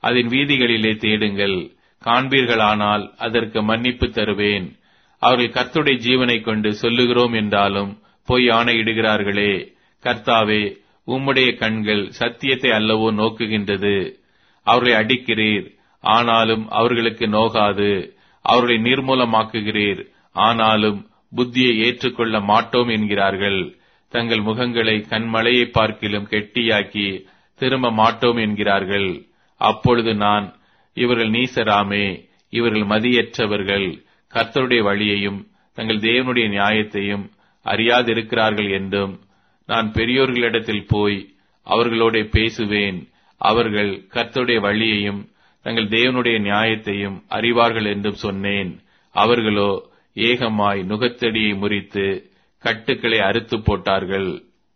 அதன் வீதிகளிலே தேடுங்கள் காண்பீர்களானால் அதற்கு மன்னிப்பு தருவேன் அவர்கள் கர்த்துடைய ஜீவனை கொண்டு சொல்லுகிறோம் என்றாலும் பொய் ஆணையிடுகிறார்களே கர்த்தாவே உம்முடைய கண்கள் சத்தியத்தை அல்லவோ நோக்குகின்றது அவர்களை அடிக்கிறீர் ஆனாலும் அவர்களுக்கு நோகாது அவர்களை நிர்மூலமாக்குகிறீர் ஆனாலும் புத்தியை ஏற்றுக்கொள்ள மாட்டோம் என்கிறார்கள் தங்கள் முகங்களை கண்மலையை பார்க்கிலும் கெட்டியாக்கி திரும்ப மாட்டோம் என்கிறார்கள் அப்பொழுது நான் இவர்கள் நீசராமே இவர்கள் மதியற்றவர்கள் கர்த்தருடைய வழியையும் தங்கள் தேவனுடைய நியாயத்தையும் அறியாதிருக்கிறார்கள் என்றும் நான் பெரியோர்களிடத்தில் போய் அவர்களோட பேசுவேன் அவர்கள் கர்த்தருடைய வழியையும் தங்கள் தேவனுடைய நியாயத்தையும் அறிவார்கள் என்றும் சொன்னேன் அவர்களோ ஏகமாய் நுகத்தடியை முறித்து கட்டுக்களை அறுத்து போட்டார்கள்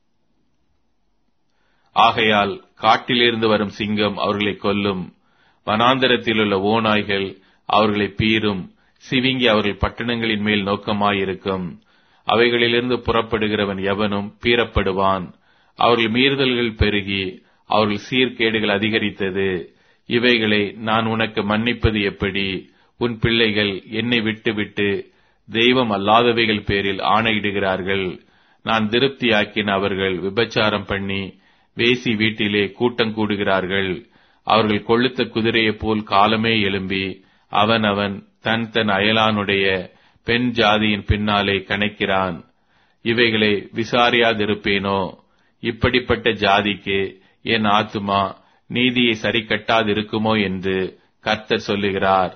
ஆகையால் காட்டிலிருந்து வரும் சிங்கம் அவர்களை கொல்லும் வனாந்தரத்தில் உள்ள ஓநாய்கள் அவர்களை பீரும் சிவிங்கி அவர்கள் பட்டணங்களின் மேல் நோக்கமாயிருக்கும் அவைகளிலிருந்து புறப்படுகிறவன் எவனும் பீறப்படுவான் அவர்கள் மீறுதல்கள் பெருகி அவர்கள் சீர்கேடுகள் அதிகரித்தது இவைகளை நான் உனக்கு மன்னிப்பது எப்படி உன் பிள்ளைகள் என்னை விட்டுவிட்டு தெய்வம் அல்லாதவைகள் பேரில் ஆணையிடுகிறார்கள் நான் திருப்தியாக்கின அவர்கள் விபச்சாரம் பண்ணி வேசி வீட்டிலே கூட்டம் கூடுகிறார்கள் அவர்கள் கொளுத்த குதிரையைப் போல் காலமே எழும்பி அவன் அவன் தன் தன் அயலானுடைய பெண் ஜாதியின் பின்னாலே கணக்கிறான் இவைகளை விசாரியாதிருப்பேனோ இப்படிப்பட்ட ஜாதிக்கு என் ஆத்துமா நீதியை சரி கட்டாதிருக்குமோ என்று கர்த்தர் சொல்லுகிறார்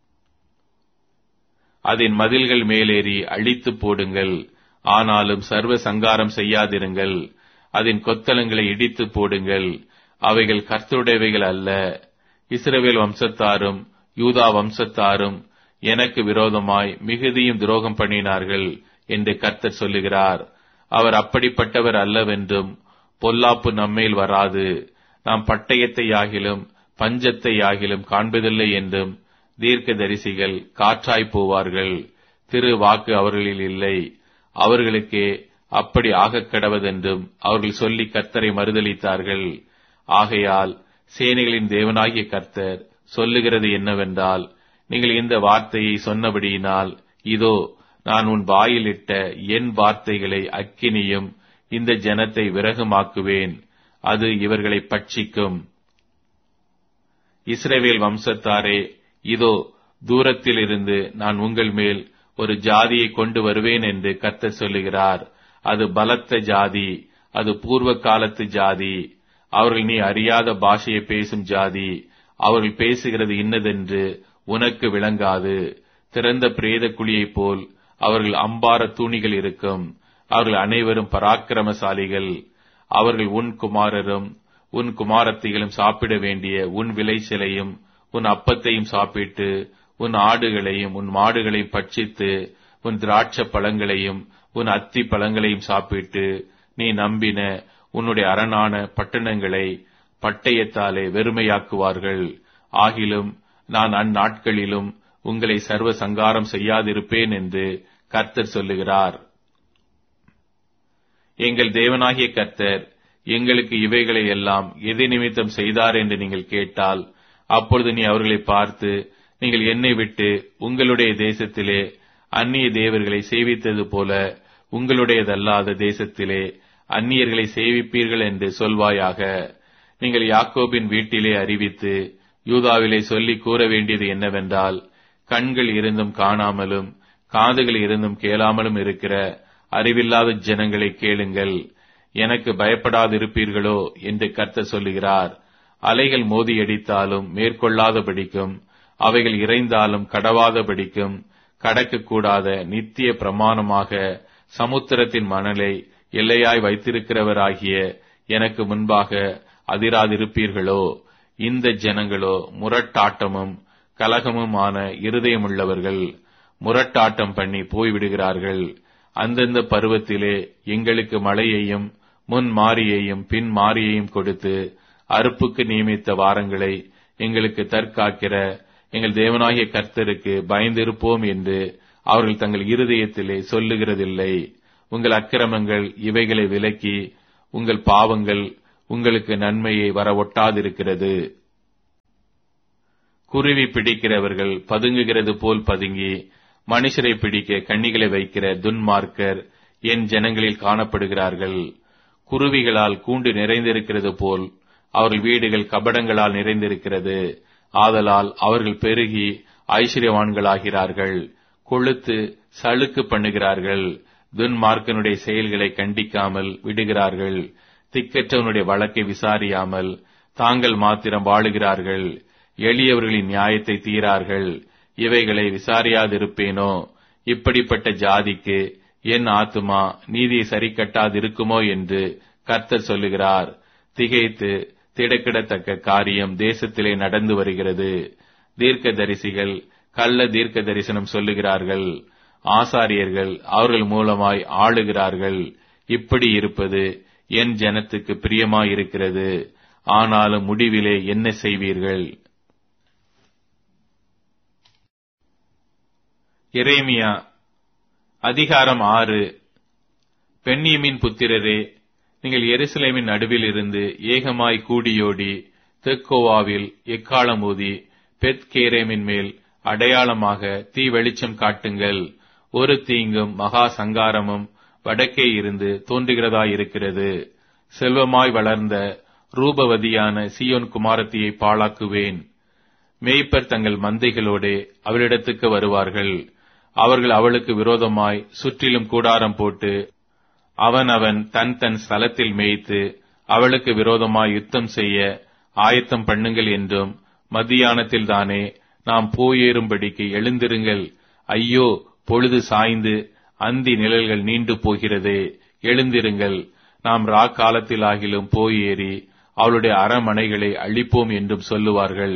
அதன் மதில்கள் மேலேறி அழித்து போடுங்கள் ஆனாலும் சர்வ சங்காரம் செய்யாதிருங்கள் அதன் கொத்தளங்களை இடித்து போடுங்கள் அவைகள் கர்த்தருடையவைகள் அல்ல இஸ்ரவேல் வம்சத்தாரும் யூதா வம்சத்தாரும் எனக்கு விரோதமாய் மிகுதியும் துரோகம் பண்ணினார்கள் என்று கர்த்தர் சொல்லுகிறார் அவர் அப்படிப்பட்டவர் அல்லவென்றும் பொல்லாப்பு நம்மேல் வராது நாம் பட்டயத்தை ஆகிலும் பஞ்சத்தை ஆகிலும் காண்பதில்லை என்றும் தீர்க்க தரிசிகள் காற்றாய் போவார்கள் திரு வாக்கு அவர்களில் இல்லை அவர்களுக்கே அப்படி ஆகக் கடவதென்றும் அவர்கள் சொல்லி கர்த்தரை மறுதளித்தார்கள் ஆகையால் சேனைகளின் தேவனாகிய கர்த்தர் சொல்லுகிறது என்னவென்றால் நீங்கள் இந்த வார்த்தையை சொன்னபடியினால் இதோ நான் உன் வாயிலிட்ட என் வார்த்தைகளை அக்கினியும் இந்த ஜனத்தை விறகுமாக்குவேன் அது இவர்களை பட்சிக்கும் இஸ்ரவேல் வம்சத்தாரே இதோ தூரத்தில் இருந்து நான் உங்கள் மேல் ஒரு ஜாதியை கொண்டு வருவேன் என்று கர்த்தர் சொல்லுகிறார் அது பலத்த ஜாதி அது பூர்வ காலத்து ஜாதி அவர்கள் நீ அறியாத பாஷையை பேசும் ஜாதி அவர்கள் பேசுகிறது இன்னதென்று உனக்கு விளங்காது திறந்த பிரேத குழியைப் போல் அவர்கள் அம்பார தூணிகள் இருக்கும் அவர்கள் அனைவரும் பராக்கிரமசாலிகள் அவர்கள் உன் குமாரரும் உன் குமாரத்திகளும் சாப்பிட வேண்டிய உன் விளைச்சலையும் உன் அப்பத்தையும் சாப்பிட்டு உன் ஆடுகளையும் உன் மாடுகளையும் பட்சித்து உன் திராட்ச பழங்களையும் உன் அத்தி பழங்களையும் சாப்பிட்டு நீ நம்பின உன்னுடைய அரணான பட்டணங்களை பட்டயத்தாலே வெறுமையாக்குவார்கள் ஆகிலும் நான் அந்நாட்களிலும் உங்களை சர்வ சங்காரம் செய்யாதிருப்பேன் என்று கர்த்தர் சொல்லுகிறார் எங்கள் தேவனாகிய கர்த்தர் எங்களுக்கு இவைகளை எல்லாம் எது நிமித்தம் செய்தார் என்று நீங்கள் கேட்டால் அப்பொழுது நீ அவர்களை பார்த்து நீங்கள் என்னை விட்டு உங்களுடைய தேசத்திலே அந்நிய தேவர்களை சேவித்தது போல உங்களுடையதல்லாத தேசத்திலே அந்நியர்களை சேவிப்பீர்கள் என்று சொல்வாயாக நீங்கள் யாக்கோபின் வீட்டிலே அறிவித்து யூதாவிலே சொல்லி கூற வேண்டியது என்னவென்றால் கண்கள் இருந்தும் காணாமலும் காதுகள் இருந்தும் கேளாமலும் இருக்கிற அறிவில்லாத ஜனங்களை கேளுங்கள் எனக்கு பயப்படாதிருப்பீர்களோ என்று கர்த்தர் சொல்லுகிறார் அலைகள் மோதியடித்தாலும் மேற்கொள்ளாதபடிக்கும் அவைகள் இறைந்தாலும் கடவாதபடிக்கும் கடக்கக்கூடாத நித்திய பிரமாணமாக சமுத்திரத்தின் மணலை எல்லையாய் வைத்திருக்கிறவராகிய எனக்கு முன்பாக அதிராதிருப்பீர்களோ இந்த ஜனங்களோ முரட்டாட்டமும் கலகமுமான இருதயமுள்ளவர்கள் முரட்டாட்டம் பண்ணி போய்விடுகிறார்கள் அந்தந்த பருவத்திலே எங்களுக்கு மழையையும் முன் மாறியையும் பின் மாறியையும் கொடுத்து அறுப்புக்கு நியமித்த வாரங்களை எங்களுக்கு தற்காக்கிற எங்கள் தேவனாகிய கர்த்தருக்கு பயந்திருப்போம் என்று அவர்கள் தங்கள் இருதயத்திலே சொல்லுகிறதில்லை உங்கள் அக்கிரமங்கள் இவைகளை விலக்கி உங்கள் பாவங்கள் உங்களுக்கு நன்மையை வர ஒட்டாதிருக்கிறது குருவி பிடிக்கிறவர்கள் பதுங்குகிறது போல் பதுங்கி மனுஷரை பிடிக்க கண்ணிகளை வைக்கிற துன்மார்க்கர் என் ஜனங்களில் காணப்படுகிறார்கள் குருவிகளால் கூண்டு நிறைந்திருக்கிறது போல் அவர்கள் வீடுகள் கபடங்களால் நிறைந்திருக்கிறது ஆதலால் அவர்கள் பெருகி ஐஸ்வர்யவான்களாகிறார்கள் கொளுத்து சளுக்கு பண்ணுகிறார்கள் துன்மார்க்கனுடைய செயல்களை கண்டிக்காமல் விடுகிறார்கள் திக்கற்றவனுடைய வழக்கை விசாரியாமல் தாங்கள் மாத்திரம் வாழுகிறார்கள் எளியவர்களின் நியாயத்தை தீரார்கள் இவைகளை விசாரியாதிருப்பேனோ இப்படிப்பட்ட ஜாதிக்கு என் ஆத்துமா நீதியை சரி கட்டாதிருக்குமோ என்று கர்த்தர் சொல்லுகிறார் திகைத்து திடக்கிடத்தக்க காரியம் தேசத்திலே நடந்து வருகிறது தீர்க்க தரிசிகள் கள்ள தீர்க்க தரிசனம் சொல்லுகிறார்கள் ஆசாரியர்கள் அவர்கள் மூலமாய் ஆளுகிறார்கள் இப்படி இருப்பது என் ஜனத்துக்கு பிரியமாயிருக்கிறது ஆனாலும் முடிவிலே என்ன செய்வீர்கள் எரேமியா அதிகாரம் ஆறு பெண்ணியமின் புத்திரரே நீங்கள் எருசலேமின் நடுவில் இருந்து ஏகமாய் கூடியோடி தெக்கோவாவில் எக்காலம் ஊதி பெத் கேரேமின் மேல் அடையாளமாக தீ வெளிச்சம் காட்டுங்கள் ஒரு தீங்கும் மகா சங்காரமும் வடக்கே இருந்து தோன்றுகிறதாயிருக்கிறது செல்வமாய் வளர்ந்த ரூபவதியான சியோன் குமாரத்தியை பாழாக்குவேன் மேய்ப்பர் தங்கள் மந்தைகளோடே அவளிடத்துக்கு வருவார்கள் அவர்கள் அவளுக்கு விரோதமாய் சுற்றிலும் கூடாரம் போட்டு அவன் அவன் தன் தன் ஸ்தலத்தில் மேய்த்து அவளுக்கு விரோதமாய் யுத்தம் செய்ய ஆயத்தம் பண்ணுங்கள் என்றும் மத்தியானத்தில் தானே நாம் போயேறும்படிக்கு எழுந்திருங்கள் ஐயோ பொழுது சாய்ந்து அந்தி நிழல்கள் நீண்டு போகிறதே எழுந்திருங்கள் நாம் ரா காலத்திலாகிலும் போயேறி அவளுடைய அரமனைகளை அழிப்போம் என்றும் சொல்லுவார்கள்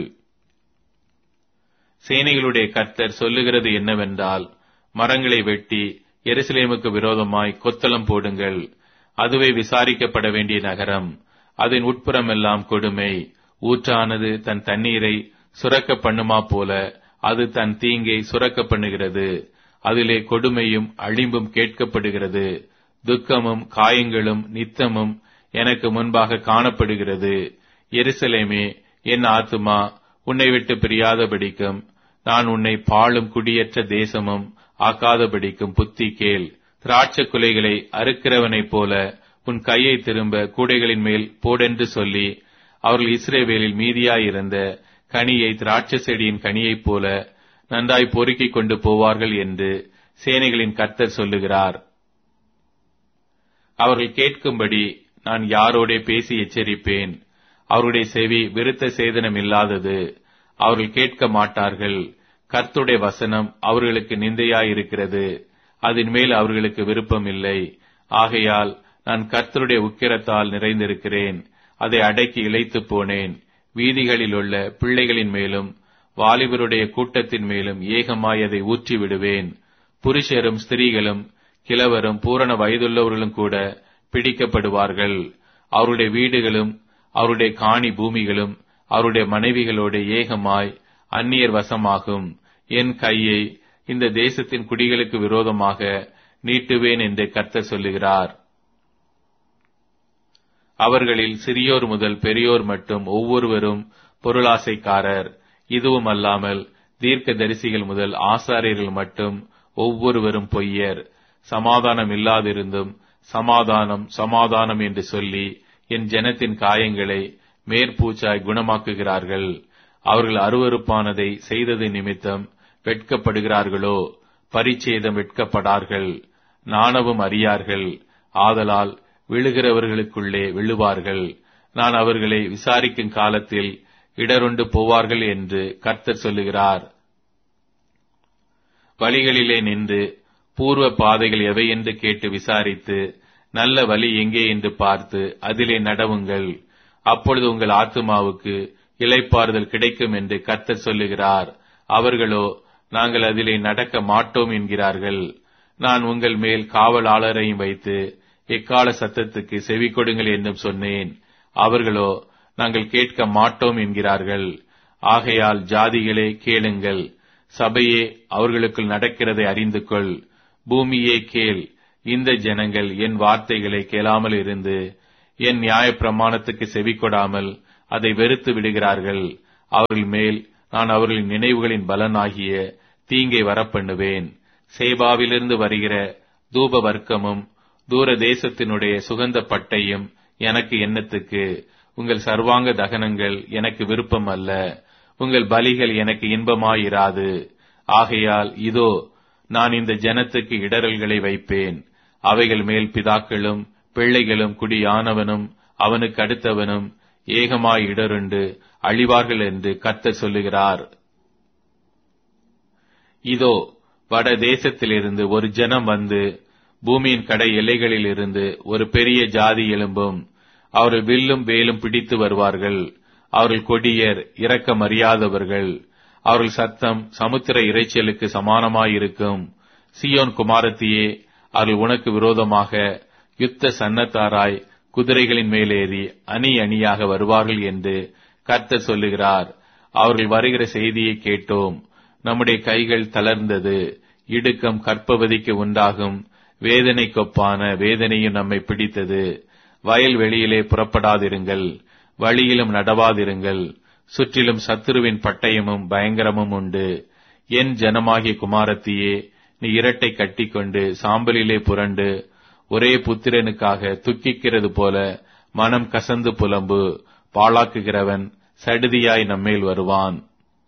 சேனைகளுடைய கர்த்தர் சொல்லுகிறது என்னவென்றால் மரங்களை வெட்டி எருசலேமுக்கு விரோதமாய் கொத்தளம் போடுங்கள் அதுவே விசாரிக்கப்பட வேண்டிய நகரம் அதன் உட்புறமெல்லாம் கொடுமை ஊற்றானது தன் தண்ணீரை சுரக்க பண்ணுமா போல அது தன் தீங்கை சுரக்க பண்ணுகிறது அதிலே கொடுமையும் அழிம்பும் கேட்கப்படுகிறது துக்கமும் காயங்களும் நித்தமும் எனக்கு முன்பாக காணப்படுகிறது எருசலேமே என் ஆத்துமா உன்னை விட்டு பிரியாதபடிக்கும் நான் உன்னை பாழும் குடியற்ற தேசமும் ஆக்காதபடிக்கும் புத்தி கேள் திராட்ச குலைகளை அறுக்கிறவனைப் போல உன் கையை திரும்ப கூடைகளின் மேல் போடென்று சொல்லி அவர்கள் இஸ்ரேவேலில் மீதியாயிருந்த கனியை திராட்சை செடியின் கனியைப் போல நன்றாய் பொறுக்கிக் கொண்டு போவார்கள் என்று சேனைகளின் கர்த்தர் சொல்லுகிறார் அவர்கள் கேட்கும்படி நான் யாரோடே பேசி எச்சரிப்பேன் அவருடைய செவி விருத்த சேதனம் இல்லாதது அவர்கள் கேட்க மாட்டார்கள் கர்த்துடைய வசனம் அவர்களுக்கு நிந்தையாயிருக்கிறது அதன் மேல் அவர்களுக்கு விருப்பம் இல்லை ஆகையால் நான் கர்த்தருடைய உக்கிரத்தால் நிறைந்திருக்கிறேன் அதை அடக்கி இழைத்து போனேன் வீதிகளில் உள்ள பிள்ளைகளின் மேலும் வாலிபருடைய கூட்டத்தின் மேலும் ஏகமாய் அதை ஊற்றி விடுவேன் புருஷரும் ஸ்திரீகளும் கிழவரும் பூரண வயதுள்ளவர்களும் கூட பிடிக்கப்படுவார்கள் அவருடைய வீடுகளும் அவருடைய காணி பூமிகளும் அவருடைய மனைவிகளோட ஏகமாய் அந்நியர் வசமாகும் என் கையை இந்த தேசத்தின் குடிகளுக்கு விரோதமாக நீட்டுவேன் என்று கர்த்தர் சொல்லுகிறார் அவர்களில் சிறியோர் முதல் பெரியோர் மட்டும் ஒவ்வொருவரும் பொருளாசைக்காரர் இதுவும் அல்லாமல் தீர்க்க தரிசிகள் முதல் ஆசாரியர்கள் மட்டும் ஒவ்வொருவரும் பொய்யர் சமாதானம் இல்லாதிருந்தும் சமாதானம் சமாதானம் என்று சொல்லி என் ஜனத்தின் காயங்களை மேற்பூச்சாய் குணமாக்குகிறார்கள் அவர்கள் அருவறுப்பானதை செய்தது நிமித்தம் வெட்கப்படுகிறார்களோ பரிச்சேதம் வெட்கப்படார்கள் நாணவும் அறியார்கள் ஆதலால் விழுகிறவர்களுக்குள்ளே விழுவார்கள் நான் அவர்களை விசாரிக்கும் காலத்தில் இடருண்டு போவார்கள் என்று கர்த்தர் சொல்லுகிறார் வழிகளிலே நின்று பூர்வ பாதைகள் எவை என்று கேட்டு விசாரித்து நல்ல வழி எங்கே என்று பார்த்து அதிலே நடவுங்கள் அப்பொழுது உங்கள் ஆத்துமாவுக்கு இலைப்பாறுதல் கிடைக்கும் என்று கர்த்தர் சொல்லுகிறார் அவர்களோ நாங்கள் அதிலே நடக்க மாட்டோம் என்கிறார்கள் நான் உங்கள் மேல் காவலாளரையும் வைத்து எக்கால சத்தத்துக்கு செவி கொடுங்கள் என்றும் சொன்னேன் அவர்களோ நாங்கள் கேட்க மாட்டோம் என்கிறார்கள் ஆகையால் ஜாதிகளே கேளுங்கள் சபையே அவர்களுக்குள் நடக்கிறதை அறிந்து கொள் பூமியே கேள் இந்த ஜனங்கள் என் வார்த்தைகளை கேளாமல் இருந்து என் நியாய பிரமாணத்துக்கு செவி கொடாமல் அதை வெறுத்து விடுகிறார்கள் அவர்கள் மேல் நான் அவர்களின் நினைவுகளின் பலனாகிய தீங்கை வரப்பண்ணுவேன் சேபாவிலிருந்து வருகிற தூப வர்க்கமும் தூர தேசத்தினுடைய சுகந்த பட்டையும் எனக்கு எண்ணத்துக்கு உங்கள் சர்வாங்க தகனங்கள் எனக்கு விருப்பம் அல்ல உங்கள் பலிகள் எனக்கு இன்பமாயிராது ஆகையால் இதோ நான் இந்த ஜனத்துக்கு இடரல்களை வைப்பேன் அவைகள் மேல் பிதாக்களும் பிள்ளைகளும் குடியானவனும் அவனுக்கு அடுத்தவனும் ஏகமாய் இடருண்டு அழிவார்கள் என்று கர்த்தர் சொல்லுகிறார் இதோ வட தேசத்திலிருந்து ஒரு ஜனம் வந்து பூமியின் கடை எல்லைகளில் இருந்து ஒரு பெரிய ஜாதி எழும்பும் அவர்கள் வில்லும் வேலும் பிடித்து வருவார்கள் அவர்கள் கொடியர் இரக்கம் அறியாதவர்கள் அவர்கள் சத்தம் சமுத்திர இறைச்சலுக்கு சமானமாயிருக்கும் சியோன் குமாரத்தியே அவர்கள் உனக்கு விரோதமாக யுத்த சன்னத்தாராய் குதிரைகளின் மேலேறி அணி அணியாக வருவார்கள் என்று கர்த்தர் சொல்லுகிறார் அவர்கள் வருகிற செய்தியை கேட்டோம் நம்முடைய கைகள் தளர்ந்தது இடுக்கம் கற்பவதிக்கு உண்டாகும் வேதனை கொப்பான வேதனையும் நம்மை பிடித்தது வயல் வெளியிலே புறப்படாதிருங்கள் வழியிலும் நடவாதிருங்கள் சுற்றிலும் சத்துருவின் பட்டயமும் பயங்கரமும் உண்டு என் ஜனமாகிய குமாரத்தியே நீ இரட்டை கட்டிக்கொண்டு சாம்பலிலே புரண்டு ஒரே புத்திரனுக்காக துக்கிக்கிறது போல மனம் கசந்து புலம்பு பாழாக்குகிறவன் சடுதியாய் நம்மேல் வருவான்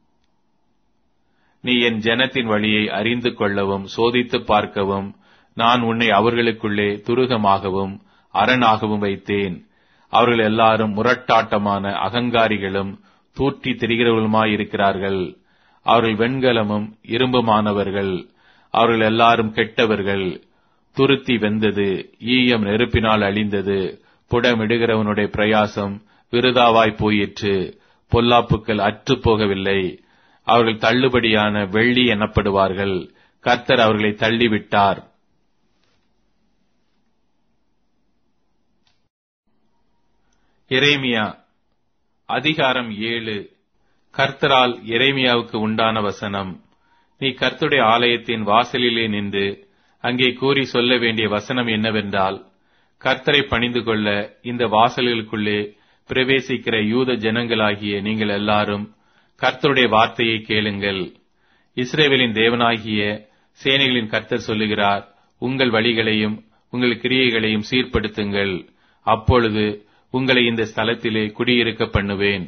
நீ என் ஜனத்தின் வழியை அறிந்து கொள்ளவும் சோதித்து பார்க்கவும் நான் உன்னை அவர்களுக்குள்ளே துருகமாகவும் அரணாகவும் வைத்தேன் அவர்கள் எல்லாரும் முரட்டாட்டமான அகங்காரிகளும் தூற்றி திரிகிறவர்களுமாயிருக்கிறார்கள் அவர்கள் வெண்கலமும் இரும்புமானவர்கள் அவர்கள் எல்லாரும் கெட்டவர்கள் துருத்தி வெந்தது ஈயம் நெருப்பினால் அழிந்தது புடமிடுகிறவனுடைய பிரயாசம் விருதாவாய் போயிற்று பொல்லாப்புக்கள் அற்றுப் போகவில்லை அவர்கள் தள்ளுபடியான வெள்ளி எனப்படுவார்கள் கர்த்தர் அவர்களை தள்ளிவிட்டார் எரேமியா அதிகாரம் ஏழு கர்த்தரால் எரேமியாவுக்கு உண்டான வசனம் நீ கர்த்துடைய ஆலயத்தின் வாசலிலே நின்று அங்கே கூறி சொல்ல வேண்டிய வசனம் என்னவென்றால் கர்த்தரை பணிந்து கொள்ள இந்த வாசல்களுக்குள்ளே பிரவேசிக்கிற யூத ஜனங்களாகிய நீங்கள் எல்லாரும் கர்த்தருடைய வார்த்தையை கேளுங்கள் இஸ்ரேவேலின் தேவனாகிய சேனைகளின் கர்த்தர் சொல்லுகிறார் உங்கள் வழிகளையும் உங்கள் கிரியைகளையும் சீர்படுத்துங்கள் அப்பொழுது உங்களை இந்த ஸ்தலத்திலே குடியிருக்க பண்ணுவேன்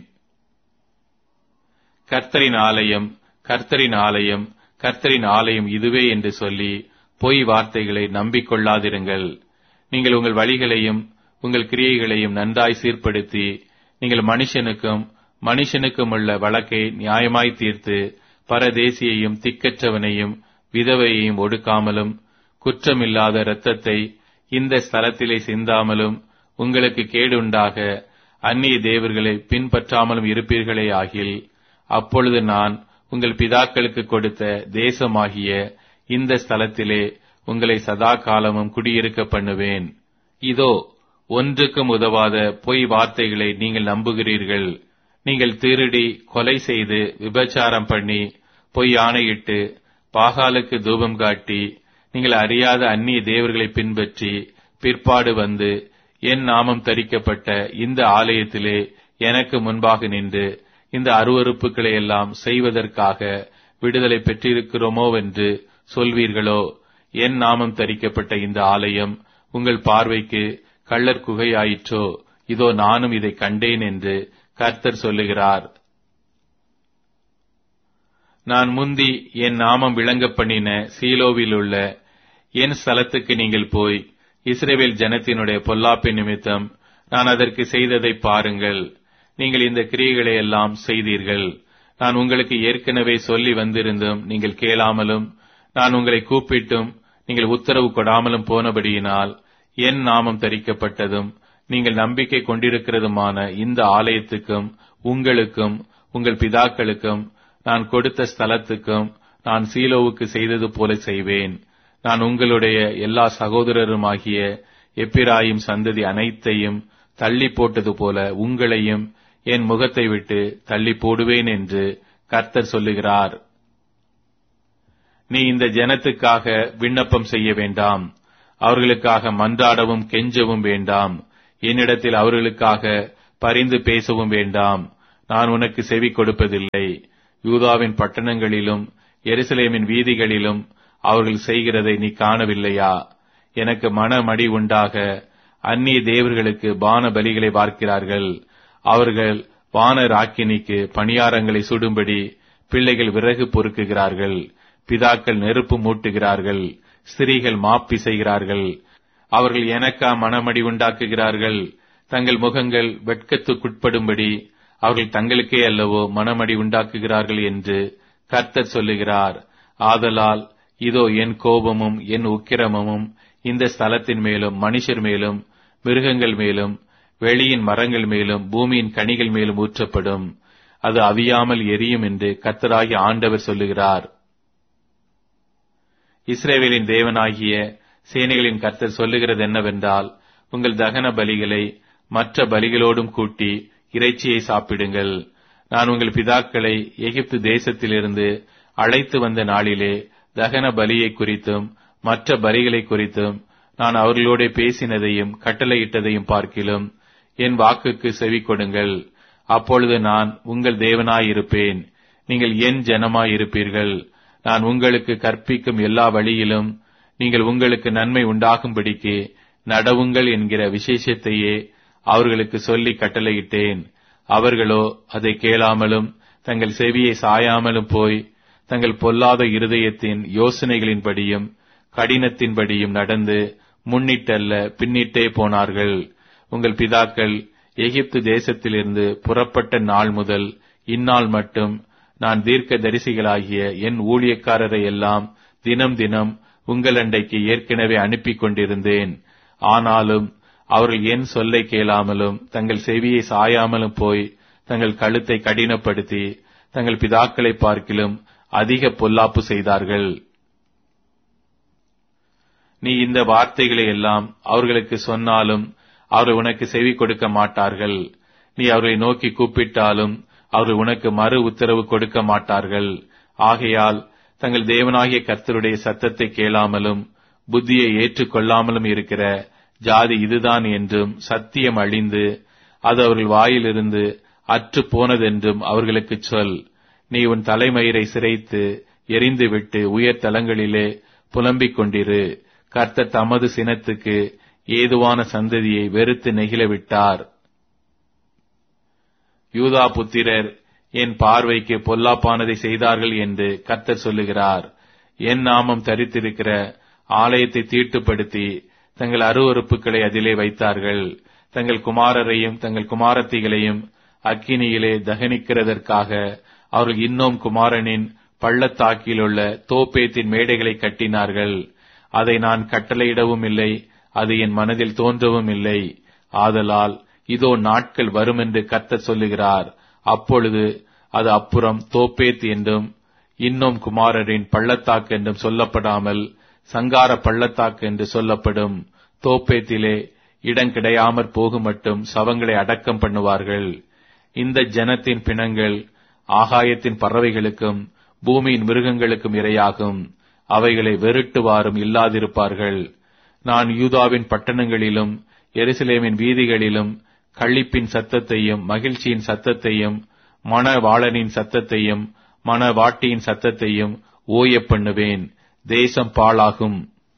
கர்த்தரின் ஆலயம் கர்த்தரின் ஆலயம் கர்த்தரின் ஆலயம் இதுவே என்று சொல்லி பொய் வார்த்தைகளை நம்பிக்கொள்ளாதிருங்கள் நீங்கள் உங்கள் வழிகளையும் உங்கள் கிரியைகளையும் நன்றாய் சீர்படுத்தி நீங்கள் மனுஷனுக்கும் மனுஷனுக்கும் உள்ள வழக்கை நியாயமாய் தீர்த்து பரதேசியையும் திக்கற்றவனையும் விதவையையும் ஒடுக்காமலும் குற்றமில்லாத இரத்தத்தை இந்த ஸ்தலத்திலே சிந்தாமலும் உங்களுக்கு கேடுண்டாக அந்நிய தேவர்களை பின்பற்றாமலும் இருப்பீர்களே ஆகில் அப்பொழுது நான் உங்கள் பிதாக்களுக்கு கொடுத்த தேசமாகிய இந்த ஸ்தலத்திலே உங்களை சதா காலமும் குடியிருக்க பண்ணுவேன் இதோ ஒன்றுக்கும் உதவாத பொய் வார்த்தைகளை நீங்கள் நம்புகிறீர்கள் நீங்கள் திருடி கொலை செய்து விபச்சாரம் பண்ணி பொய் ஆணையிட்டு பாகாலுக்கு தூபம் காட்டி நீங்கள் அறியாத அந்நிய தேவர்களை பின்பற்றி பிற்பாடு வந்து என் நாமம் தரிக்கப்பட்ட இந்த ஆலயத்திலே எனக்கு முன்பாக நின்று இந்த அருவறுப்புகளை எல்லாம் செய்வதற்காக விடுதலை பெற்றிருக்கிறோமோவென்று சொல்வீர்களோ என் நாமம் தரிக்கப்பட்ட இந்த ஆலயம் உங்கள் பார்வைக்கு கள்ளர் குகையாயிற்றோ இதோ நானும் இதை கண்டேன் என்று கர்த்தர் சொல்லுகிறார் நான் முந்தி என் நாமம் விளங்க பண்ணின சீலோவில் உள்ள என் ஸ்தலத்துக்கு நீங்கள் போய் இஸ்ரேவேல் ஜனத்தினுடைய பொல்லாப்பின் நிமித்தம் நான் அதற்கு செய்ததை பாருங்கள் நீங்கள் இந்த கிரியைகளை எல்லாம் செய்தீர்கள் நான் உங்களுக்கு ஏற்கனவே சொல்லி வந்திருந்தும் நீங்கள் கேளாமலும் நான் உங்களை கூப்பிட்டும் நீங்கள் உத்தரவு கொடாமலும் போனபடியினால் என் நாமம் தரிக்கப்பட்டதும் நீங்கள் நம்பிக்கை கொண்டிருக்கிறதுமான இந்த ஆலயத்துக்கும் உங்களுக்கும் உங்கள் பிதாக்களுக்கும் நான் கொடுத்த ஸ்தலத்துக்கும் நான் சீலோவுக்கு செய்தது போல செய்வேன் நான் உங்களுடைய எல்லா சகோதரருமாகிய எப்பிராயும் சந்ததி அனைத்தையும் தள்ளி போட்டது போல உங்களையும் என் முகத்தை விட்டு தள்ளி போடுவேன் என்று கர்த்தர் சொல்லுகிறார் நீ இந்த ஜனத்துக்காக விண்ணப்பம் செய்ய வேண்டாம் அவர்களுக்காக மன்றாடவும் கெஞ்சவும் வேண்டாம் என்னிடத்தில் அவர்களுக்காக பரிந்து பேசவும் வேண்டாம் நான் உனக்கு செவி கொடுப்பதில்லை யூதாவின் பட்டணங்களிலும் எருசலேமின் வீதிகளிலும் அவர்கள் செய்கிறதை நீ காணவில்லையா எனக்கு மனமடி உண்டாக அந்நிய தேவர்களுக்கு பான பலிகளை பார்க்கிறார்கள் அவர்கள் வான ராக்கினிக்கு பணியாரங்களை சுடும்படி பிள்ளைகள் விறகு பொறுக்குகிறார்கள் பிதாக்கள் நெருப்பு மூட்டுகிறார்கள் ஸ்திரீகள் மாப்பி செய்கிறார்கள் அவர்கள் எனக்கா மனமடி உண்டாக்குகிறார்கள் தங்கள் முகங்கள் வெட்கத்துக்குட்படும்படி அவர்கள் தங்களுக்கே அல்லவோ மனமடி உண்டாக்குகிறார்கள் என்று கர்த்தர் சொல்லுகிறார் ஆதலால் இதோ என் கோபமும் என் உக்கிரமும் இந்த ஸ்தலத்தின் மேலும் மனுஷர் மேலும் மிருகங்கள் மேலும் வெளியின் மரங்கள் மேலும் பூமியின் கனிகள் மேலும் ஊற்றப்படும் அது அவியாமல் எரியும் என்று கர்த்தராகிய ஆண்டவர் சொல்லுகிறார் இஸ்ரேவேலின் தேவனாகிய சேனைகளின் கர்த்தர் சொல்லுகிறது என்னவென்றால் உங்கள் தகன பலிகளை மற்ற பலிகளோடும் கூட்டி இறைச்சியை சாப்பிடுங்கள் நான் உங்கள் பிதாக்களை எகிப்து தேசத்திலிருந்து அழைத்து வந்த நாளிலே தகன பலியை குறித்தும் மற்ற பலிகளை குறித்தும் நான் அவர்களோட பேசினதையும் கட்டளையிட்டதையும் பார்க்கிலும் என் வாக்குக்கு செவி கொடுங்கள் அப்பொழுது நான் உங்கள் தேவனாயிருப்பேன் நீங்கள் என் ஜனமாயிருப்பீர்கள் நான் உங்களுக்கு கற்பிக்கும் எல்லா வழியிலும் நீங்கள் உங்களுக்கு நன்மை உண்டாகும்படிக்கு நடவுங்கள் என்கிற விசேஷத்தையே அவர்களுக்கு சொல்லி கட்டளையிட்டேன் அவர்களோ அதை கேளாமலும் தங்கள் செவியை சாயாமலும் போய் தங்கள் பொல்லாத இருதயத்தின் யோசனைகளின்படியும் கடினத்தின்படியும் நடந்து முன்னிட்டல்ல பின்னிட்டே போனார்கள் உங்கள் பிதாக்கள் எகிப்து தேசத்திலிருந்து புறப்பட்ட நாள் முதல் இந்நாள் மட்டும் நான் தீர்க்க தரிசிகளாகிய என் ஊழியக்காரரை எல்லாம் தினம் தினம் உங்கள் அண்டைக்கு ஏற்கனவே அனுப்பி கொண்டிருந்தேன் ஆனாலும் அவர்கள் என் சொல்லை கேளாமலும் தங்கள் செவியை சாயாமலும் போய் தங்கள் கழுத்தை கடினப்படுத்தி தங்கள் பிதாக்களை பார்க்கிலும் அதிக பொல்லாப்பு செய்தார்கள் நீ இந்த வார்த்தைகளை எல்லாம் அவர்களுக்கு சொன்னாலும் அவர்கள் உனக்கு செவி கொடுக்க மாட்டார்கள் நீ அவர்களை நோக்கி கூப்பிட்டாலும் அவர்கள் உனக்கு மறு உத்தரவு கொடுக்க மாட்டார்கள் ஆகையால் தங்கள் தேவனாகிய கர்த்தருடைய சத்தத்தை கேளாமலும் புத்தியை ஏற்றுக்கொள்ளாமலும் இருக்கிற ஜாதி இதுதான் என்றும் சத்தியம் அழிந்து அது அவர்கள் வாயிலிருந்து அற்று போனதென்றும் அவர்களுக்கு சொல் நீ உன் தலைமயிரை சிரைத்து எரிந்துவிட்டு உயர் தலங்களிலே புலம்பிக் கொண்டிரு கர்த்தர் தமது சினத்துக்கு ஏதுவான சந்ததியை வெறுத்து நெகிழவிட்டார் யூதா புத்திரர் என் பார்வைக்கு பொல்லாப்பானதை செய்தார்கள் என்று கர்த்தர் சொல்லுகிறார் என் நாமம் தரித்திருக்கிற ஆலயத்தை தீட்டுப்படுத்தி தங்கள் அருவறுப்புகளை அதிலே வைத்தார்கள் தங்கள் குமாரரையும் தங்கள் குமாரத்திகளையும் அக்கினியிலே தகனிக்கிறதற்காக அவர்கள் இன்னும் குமாரனின் பள்ளத்தாக்கிலுள்ள தோப்பேத்தின் மேடைகளை கட்டினார்கள் அதை நான் கட்டளையிடவும் இல்லை அது என் மனதில் தோன்றவும் இல்லை ஆதலால் இதோ நாட்கள் வரும் என்று கர்த்தர் சொல்லுகிறார் அப்பொழுது அது அப்புறம் தோப்பேத் என்றும் இன்னும் குமாரரின் பள்ளத்தாக்கு என்றும் சொல்லப்படாமல் சங்கார பள்ளத்தாக்கு என்று சொல்லப்படும் தோப்பேத்திலே இடம் கிடையாமற் போகும் மட்டும் சவங்களை அடக்கம் பண்ணுவார்கள் இந்த ஜனத்தின் பிணங்கள் ஆகாயத்தின் பறவைகளுக்கும் பூமியின் மிருகங்களுக்கும் இரையாகும் அவைகளை வெறுட்டுவாரும் இல்லாதிருப்பார்கள் நான் யூதாவின் பட்டணங்களிலும் எருசலேமின் வீதிகளிலும் கள்ளிப்பின் சத்தத்தையும் மகிழ்ச்சியின் சத்தத்தையும் மணவாளனின் சத்தத்தையும் மணவாட்டியின் சத்தத்தையும் ஓய பண்ணுவேன் தேசம் பாழாகும்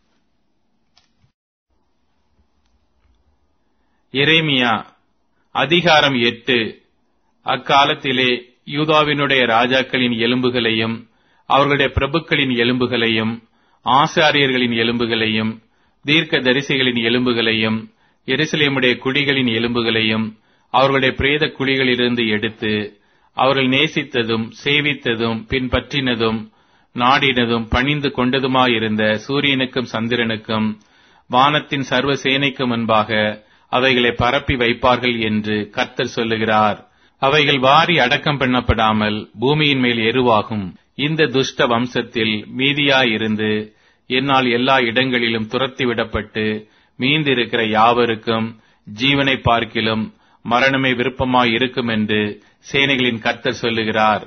எரேமியா அதிகாரம் எட்டு அக்காலத்திலே யூதாவினுடைய ராஜாக்களின் எலும்புகளையும் அவர்களுடைய பிரபுக்களின் எலும்புகளையும் ஆசாரியர்களின் எலும்புகளையும் தீர்க்க தரிசிகளின் எலும்புகளையும் எருசலேமுடைய குடிகளின் எலும்புகளையும் அவர்களுடைய பிரேத குழிகளிலிருந்து எடுத்து அவர்கள் நேசித்ததும் சேவித்ததும் பின்பற்றினதும் நாடினதும் பணிந்து கொண்டதுமாயிருந்த சூரியனுக்கும் சந்திரனுக்கும் வானத்தின் சர்வ சேனைக்கு முன்பாக அவைகளை பரப்பி வைப்பார்கள் என்று கர்த்தர் சொல்லுகிறார் அவைகள் வாரி அடக்கம் பண்ணப்படாமல் பூமியின் மேல் எருவாகும் இந்த துஷ்ட வம்சத்தில் மீதியாயிருந்து என்னால் எல்லா இடங்களிலும் துரத்திவிடப்பட்டு மீந்திருக்கிற யாவருக்கும் ஜீவனை பார்க்கிலும் மரணமே விருப்பமாய் இருக்கும் என்று சேனைகளின் கர்த்தர் சொல்லுகிறார்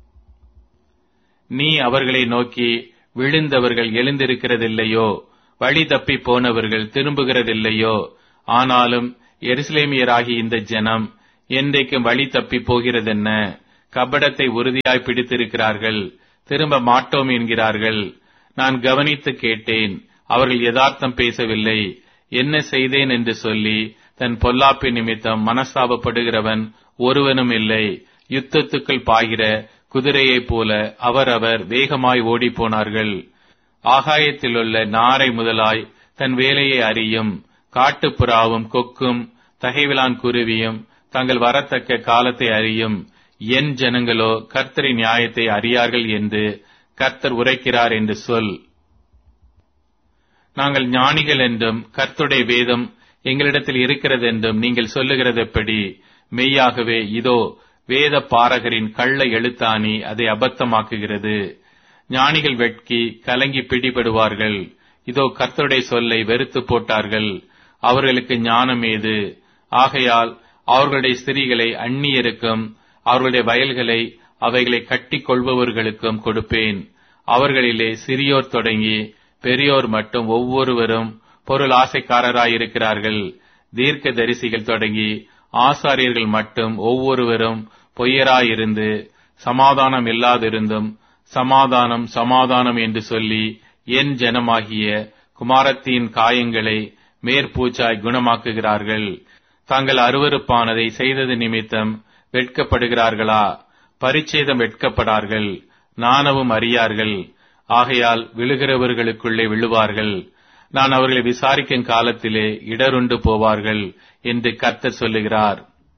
நீ அவர்களை நோக்கி விழுந்தவர்கள் எழுந்திருக்கிறதில்லையோ வழி தப்பி போனவர்கள் திரும்புகிறதில்லையோ ஆனாலும் எருசலேமியராகி இந்த ஜனம் என்றைக்கும் வழி தப்பி போகிறதென்ன கபடத்தை உறுதியாய் பிடித்திருக்கிறார்கள் திரும்ப மாட்டோம் என்கிறார்கள் நான் கவனித்து கேட்டேன் அவர்கள் யதார்த்தம் பேசவில்லை என்ன செய்தேன் என்று சொல்லி தன் பொல்லாப்பின் நிமித்தம் மனஸ்தாபப்படுகிறவன் ஒருவனும் இல்லை யுத்தத்துக்குள் பாய்கிற குதிரையைப் போல அவரவர் வேகமாய் ஓடிப்போனார்கள் ஆகாயத்திலுள்ள நாரை முதலாய் தன் வேலையை அறியும் காட்டுப்புறாவும் கொக்கும் தகைவிலான் குருவியும் தங்கள் வரத்தக்க காலத்தை அறியும் என் ஜனங்களோ கர்த்தரின் நியாயத்தை அறியார்கள் என்று கர்த்தர் உரைக்கிறார் என்று சொல் நாங்கள் ஞானிகள் என்றும் கர்த்துடைய வேதம் எங்களிடத்தில் இருக்கிறது என்றும் நீங்கள் சொல்லுகிறது எப்படி மெய்யாகவே இதோ வேத பாரகரின் கள்ள எழுத்தாணி அதை அபத்தமாக்குகிறது ஞானிகள் வெட்கி கலங்கி பிடிபடுவார்கள் இதோ கர்த்தருடைய சொல்லை வெறுத்து போட்டார்கள் அவர்களுக்கு ஞானம் ஏது ஆகையால் அவர்களுடைய ஸ்திரீகளை அந்நியருக்கும் அவர்களுடைய வயல்களை அவைகளை கட்டிக் கொள்பவர்களுக்கும் கொடுப்பேன் அவர்களிலே சிறியோர் தொடங்கி பெரியோர் மட்டும் ஒவ்வொருவரும் பொருள் ஆசைக்காரராயிருக்கிறார்கள் தீர்க்க தரிசிகள் தொடங்கி ஆசாரியர்கள் மட்டும் ஒவ்வொருவரும் பொய்யராயிருந்து சமாதானம் இல்லாதிருந்தும் சமாதானம் சமாதானம் என்று சொல்லி என் ஜனமாகிய குமாரத்தின் காயங்களை மேற்பூச்சாய் குணமாக்குகிறார்கள் தாங்கள் அருவருப்பானதை செய்தது நிமித்தம் வெட்கப்படுகிறார்களா பரிச்சேதம் வெட்கப்படார்கள் நாணவும் அறியார்கள் ஆகையால் விழுகிறவர்களுக்குள்ளே விழுவார்கள் நான் அவர்களை விசாரிக்கும் காலத்திலே இடருண்டு போவார்கள் என்று கர்த்தர் சொல்லுகிறார்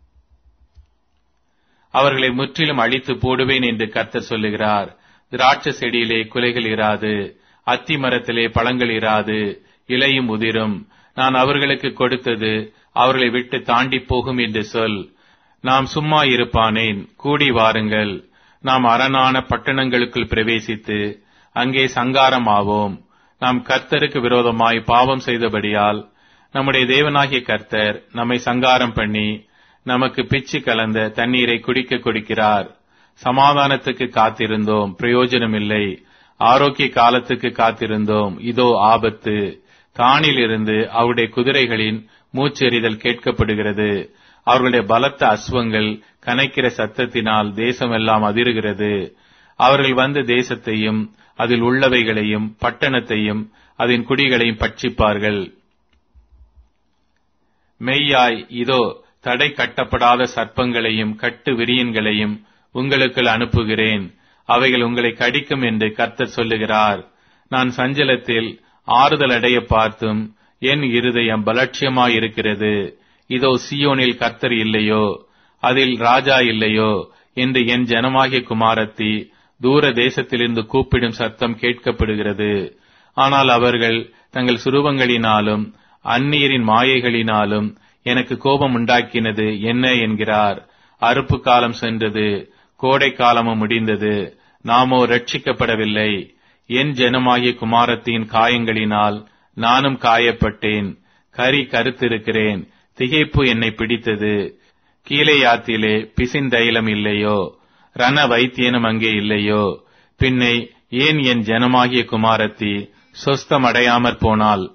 அவர்களை முற்றிலும் அழித்து போடுவேன் என்று கர்த்தர் சொல்லுகிறார் திராட்சை செடியிலே குலைகள் இராது அத்தி மரத்திலே பழங்கள் இராது இலையும் உதிரும் நான் அவர்களுக்கு கொடுத்தது அவர்களை விட்டு தாண்டி போகும் என்று சொல் நாம் சும்மா இருப்பானேன் கூடி வாருங்கள் நாம் அரணான பட்டணங்களுக்குள் பிரவேசித்து அங்கே சங்காரம் ஆவோம் நாம் கர்த்தருக்கு விரோதமாய் பாவம் செய்தபடியால் நம்முடைய தேவனாகிய கர்த்தர் நம்மை சங்காரம் பண்ணி நமக்கு பிச்சு கலந்த தண்ணீரை குடிக்க கொடுக்கிறார் சமாதானத்துக்கு காத்திருந்தோம் பிரயோஜனமில்லை ஆரோக்கிய காலத்துக்கு காத்திருந்தோம் இதோ ஆபத்து தானிலிருந்து அவருடைய குதிரைகளின் மூச்செறிதல் கேட்கப்படுகிறது அவர்களுடைய பலத்த அஸ்வங்கள் கனைக்கிற சத்தத்தினால் தேசமெல்லாம் அதிருகிறது அவர்கள் வந்து தேசத்தையும் அதில் உள்ளவைகளையும் பட்டணத்தையும் அதன் குடிகளையும் பட்சிப்பார்கள் மெய்யாய் இதோ தடை கட்டப்படாத சர்ப்பங்களையும் கட்டு விரியன்களையும் உங்களுக்குள் அனுப்புகிறேன் அவைகள் உங்களை கடிக்கும் என்று கர்த்தர் சொல்லுகிறார் நான் சஞ்சலத்தில் ஆறுதல் அடைய பார்த்தும் என் இருதயம் பலட்சியமாயிருக்கிறது இதோ சியோனில் கர்த்தர் இல்லையோ அதில் ராஜா இல்லையோ என்று என் ஜனமாகிய குமாரத்தி தூர தேசத்திலிருந்து கூப்பிடும் சத்தம் கேட்கப்படுகிறது ஆனால் அவர்கள் தங்கள் சுரூபங்களினாலும் அந்நீரின் மாயைகளினாலும் எனக்கு கோபம் உண்டாக்கினது என்ன என்கிறார் அறுப்பு காலம் சென்றது கோடை காலமும் முடிந்தது நாமோ ரட்சிக்கப்படவில்லை என் ஜனமாகிய குமாரத்தின் காயங்களினால் நானும் காயப்பட்டேன் கரி கருத்திருக்கிறேன் திகைப்பு என்னை பிடித்தது கீழையாத்திலே பிசிந்தைலம் இல்லையோ ரண வைத்தியனும் அங்கே இல்லையோ பின்னை ஏன் என் ஜனமாகிய குமாரத்தி சொஸ்தமடையாமற் போனாள்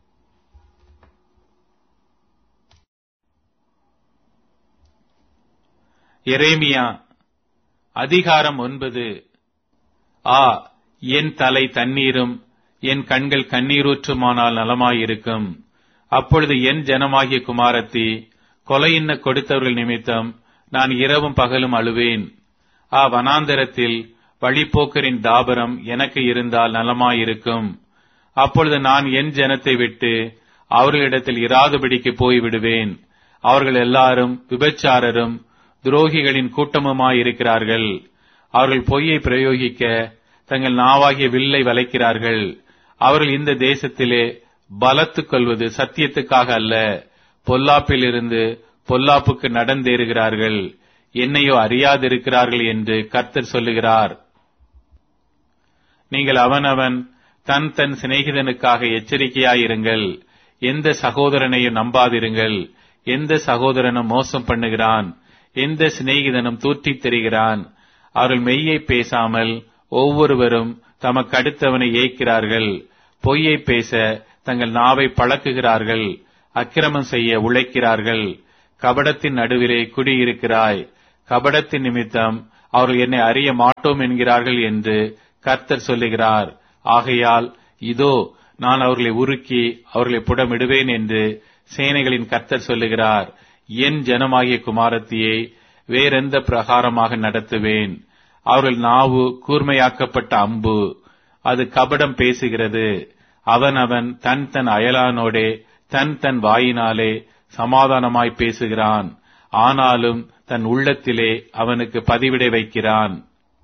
எரேமியா அதிகாரம் ஒன்பது ஆ என் தலை தண்ணீரும் என் கண்கள் கண்ணீரூற்றுமானால் நலமாயிருக்கும் அப்பொழுது என் ஜனமாகிய குமாரத்தி கொலையின்ன கொடுத்தவர்கள் நிமித்தம் நான் இரவும் பகலும் அழுவேன் ஆ வனாந்தரத்தில் வழிப்போக்கரின் தாபரம் எனக்கு இருந்தால் நலமாயிருக்கும் அப்பொழுது நான் என் ஜனத்தை விட்டு அவர்களிடத்தில் இராதபடிக்கு போய்விடுவேன் அவர்கள் எல்லாரும் விபச்சாரரும் துரோகிகளின் கூட்டமுமாயிருக்கிறார்கள் அவர்கள் பொய்யை பிரயோகிக்க தங்கள் நாவாகிய வில்லை வளைக்கிறார்கள் அவர்கள் இந்த தேசத்திலே பலத்துக் கொள்வது சத்தியத்துக்காக அல்ல பொல்லாப்பிலிருந்து பொல்லாப்புக்கு நடந்தேறுகிறார்கள் என்னையோ அறியாதிருக்கிறார்கள் என்று கர்த்தர் சொல்லுகிறார் நீங்கள் அவனவன் தன் தன் சிநேகிதனுக்காக எச்சரிக்கையாயிருங்கள் எந்த சகோதரனையும் நம்பாதிருங்கள் எந்த சகோதரனும் மோசம் பண்ணுகிறான் எந்த சிநேகிதனும் தூற்றித் தெரிகிறான் அவர்கள் மெய்யை பேசாமல் ஒவ்வொருவரும் தமக்கு அடுத்தவனை ஏய்க்கிறார்கள் பொய்யை பேச தங்கள் நாவை பழக்குகிறார்கள் அக்கிரமம் செய்ய உழைக்கிறார்கள் கபடத்தின் நடுவிலே குடியிருக்கிறாய் கபடத்தின் நிமித்தம் அவர்கள் என்னை அறிய மாட்டோம் என்கிறார்கள் என்று கர்த்தர் சொல்லுகிறார் ஆகையால் இதோ நான் அவர்களை உருக்கி அவர்களை புடமிடுவேன் என்று சேனைகளின் கர்த்தர் சொல்லுகிறார் என் ஜனமாகிய குமாரத்தியை வேறெந்த பிரகாரமாக நடத்துவேன் அவர்கள் நாவு கூர்மையாக்கப்பட்ட அம்பு அது கபடம் பேசுகிறது அவன் அவன் தன் தன் அயலானோடே தன் தன் வாயினாலே சமாதானமாய் பேசுகிறான் ஆனாலும் தன் உள்ளத்திலே அவனுக்கு பதிவிடை வைக்கிறான்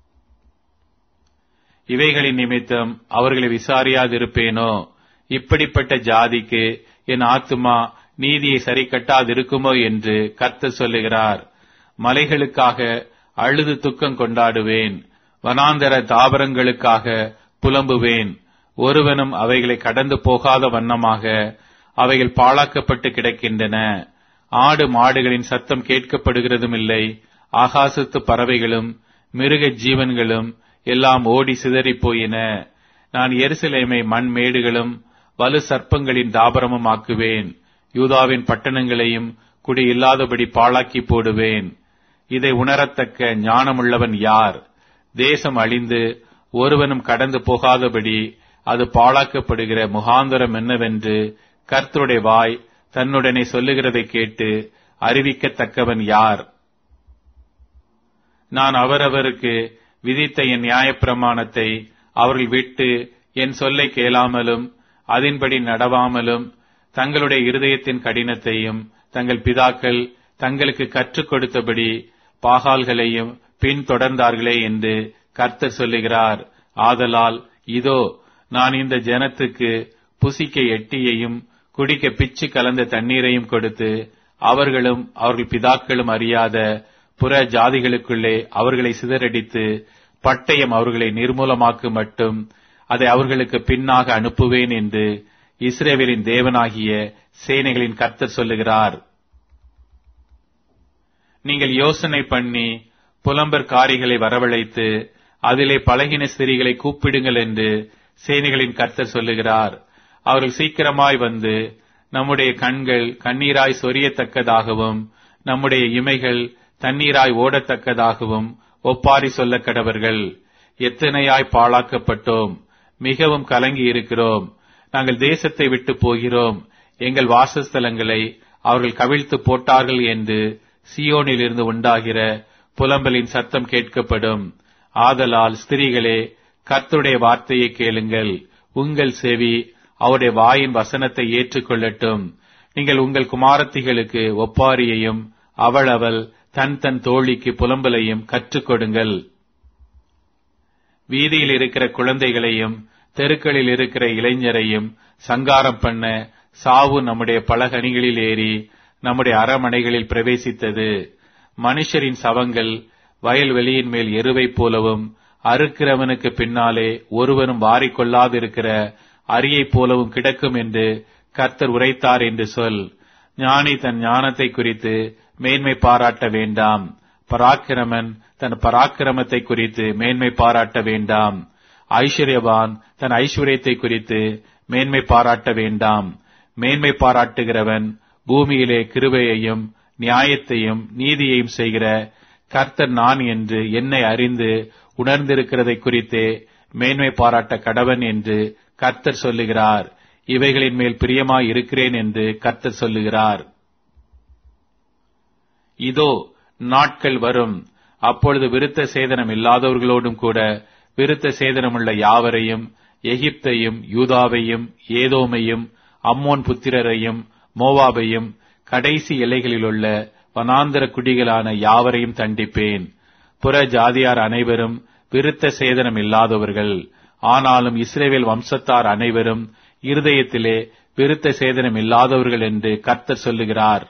இவைகளின் நிமித்தம் அவர்களை விசாரியாதிருப்பேனோ இப்படிப்பட்ட ஜாதிக்கு என் ஆத்துமா நீதியை சரி கட்டாதிருக்குமோ என்று கர்த்தர் சொல்லுகிறார் மலைகளுக்காக அழுது துக்கம் கொண்டாடுவேன் வனாந்தர தாவரங்களுக்காக புலம்புவேன் ஒருவனும் அவைகளை கடந்து போகாத வண்ணமாக அவைகள் பாழாக்கப்பட்டு கிடக்கின்றன ஆடு மாடுகளின் சத்தம் கேட்கப்படுகிறதும் இல்லை ஆகாசத்து பறவைகளும் மிருக ஜீவன்களும் எல்லாம் ஓடி சிதறிப் போயின நான் எருசலேமை மண் மேடுகளும் வலு சர்ப்பங்களின் தாபரமும் ஆக்குவேன் யூதாவின் பட்டணங்களையும் குடி இல்லாதபடி பாழாக்கி போடுவேன் இதை உணரத்தக்க ஞானமுள்ளவன் யார் தேசம் அழிந்து ஒருவனும் கடந்து போகாதபடி அது பாழாக்கப்படுகிற முகாந்தரம் என்னவென்று கர்த்தருடைய வாய் தன்னுடனே சொல்லுகிறதை கேட்டு அறிவிக்கத்தக்கவன் யார் நான் அவரவருக்கு விதித்த என் நியாயப்பிரமாணத்தை அவர்கள் விட்டு என் சொல்லை கேளாமலும் அதன்படி நடவாமலும் தங்களுடைய இருதயத்தின் கடினத்தையும் தங்கள் பிதாக்கள் தங்களுக்கு கற்றுக் கொடுத்தபடி பாகால்களையும் பின்தொடர்ந்தார்களே என்று கர்த்தர் சொல்லுகிறார் ஆதலால் இதோ நான் இந்த ஜனத்துக்கு புசிக்க எட்டியையும் குடிக்க பிச்சு கலந்த தண்ணீரையும் கொடுத்து அவர்களும் அவர்கள் பிதாக்களும் அறியாத புற ஜாதிகளுக்குள்ளே அவர்களை சிதறடித்து பட்டயம் அவர்களை நிர்மூலமாக்கு மட்டும் அதை அவர்களுக்கு பின்னாக அனுப்புவேன் என்று இஸ்ரேவேலின் தேவனாகிய சேனைகளின் கர்த்தர் சொல்லுகிறார் நீங்கள் யோசனை பண்ணி புலம்பர் காரிகளை வரவழைத்து அதிலே பழகின ஸ்திரீகளை கூப்பிடுங்கள் என்று சேனைகளின் கர்த்தர் சொல்லுகிறார் அவர்கள் சீக்கிரமாய் வந்து நம்முடைய கண்கள் கண்ணீராய் சொரியத்தக்கதாகவும் நம்முடைய இமைகள் தண்ணீராய் ஓடத்தக்கதாகவும் ஒப்பாரி சொல்ல கடவர்கள் எத்தனையாய் பாழாக்கப்பட்டோம் மிகவும் கலங்கி இருக்கிறோம் நாங்கள் தேசத்தை விட்டு போகிறோம் எங்கள் வாசஸ்தலங்களை அவர்கள் கவிழ்த்து போட்டார்கள் என்று சியோனில் இருந்து உண்டாகிற புலம்பலின் சத்தம் கேட்கப்படும் ஆதலால் ஸ்திரீகளே கர்த்தருடைய வார்த்தையை கேளுங்கள் உங்கள் செவி அவருடைய வாயின் வசனத்தை ஏற்றுக்கொள்ளட்டும் நீங்கள் உங்கள் குமாரத்திகளுக்கு ஒப்பாரியையும் அவள் அவள் தன் தன் தோழிக்கு புலம்பலையும் கற்றுக் கொடுங்கள் வீதியில் இருக்கிற குழந்தைகளையும் தெருக்களில் இருக்கிற இளைஞரையும் சங்காரம் பண்ண சாவு நம்முடைய பலகணிகளில் ஏறி நம்முடைய அரமனைகளில் பிரவேசித்தது மனுஷரின் சவங்கள் வயல்வெளியின் மேல் எருவைப் போலவும் அறுக்கிறவனுக்கு பின்னாலே ஒருவனும் வாரிக்கொள்ளாதிருக்கிற அரியைப் போலவும் கிடக்கும் என்று கர்த்தர் உரைத்தார் என்று சொல் ஞானி தன் ஞானத்தை குறித்து மேன்மை பாராட்ட வேண்டாம் பராக்கிரமன் தன் பராக்கிரமத்தை குறித்து மேன்மை பாராட்ட வேண்டாம் ஐஸ்வர்யவான் தன் ஐஸ்வர்யத்தை குறித்து மேன்மை பாராட்ட வேண்டாம் மேன்மை பாராட்டுகிறவன் பூமியிலே கிருபையையும் நியாயத்தையும் நீதியையும் செய்கிற கர்த்தர் நான் என்று என்னை அறிந்து உணர்ந்திருக்கிறதை குறித்தே மேன்மை பாராட்ட கடவன் என்று கர்த்தர் சொல்லுகிறார் இவைகளின் மேல் பிரியமாய் இருக்கிறேன் என்று கர்த்தர் சொல்லுகிறார் இதோ நாட்கள் வரும் அப்பொழுது விருத்த சேதனம் இல்லாதவர்களோடும் கூட விருத்த சேதனமுள்ள யாவரையும் எகிப்தையும் யூதாவையும் ஏதோமையும் அம்மோன் புத்திரரையும் மோவாபையும் கடைசி எல்லைகளிலுள்ள வனாந்தர குடிகளான யாவரையும் தண்டிப்பேன் புற ஜாதியார் அனைவரும் விருத்த சேதனம் இல்லாதவர்கள் ஆனாலும் இஸ்ரேவேல் வம்சத்தார் அனைவரும் இருதயத்திலே விருத்த சேதனம் இல்லாதவர்கள் என்று கர்த்தர் சொல்லுகிறார்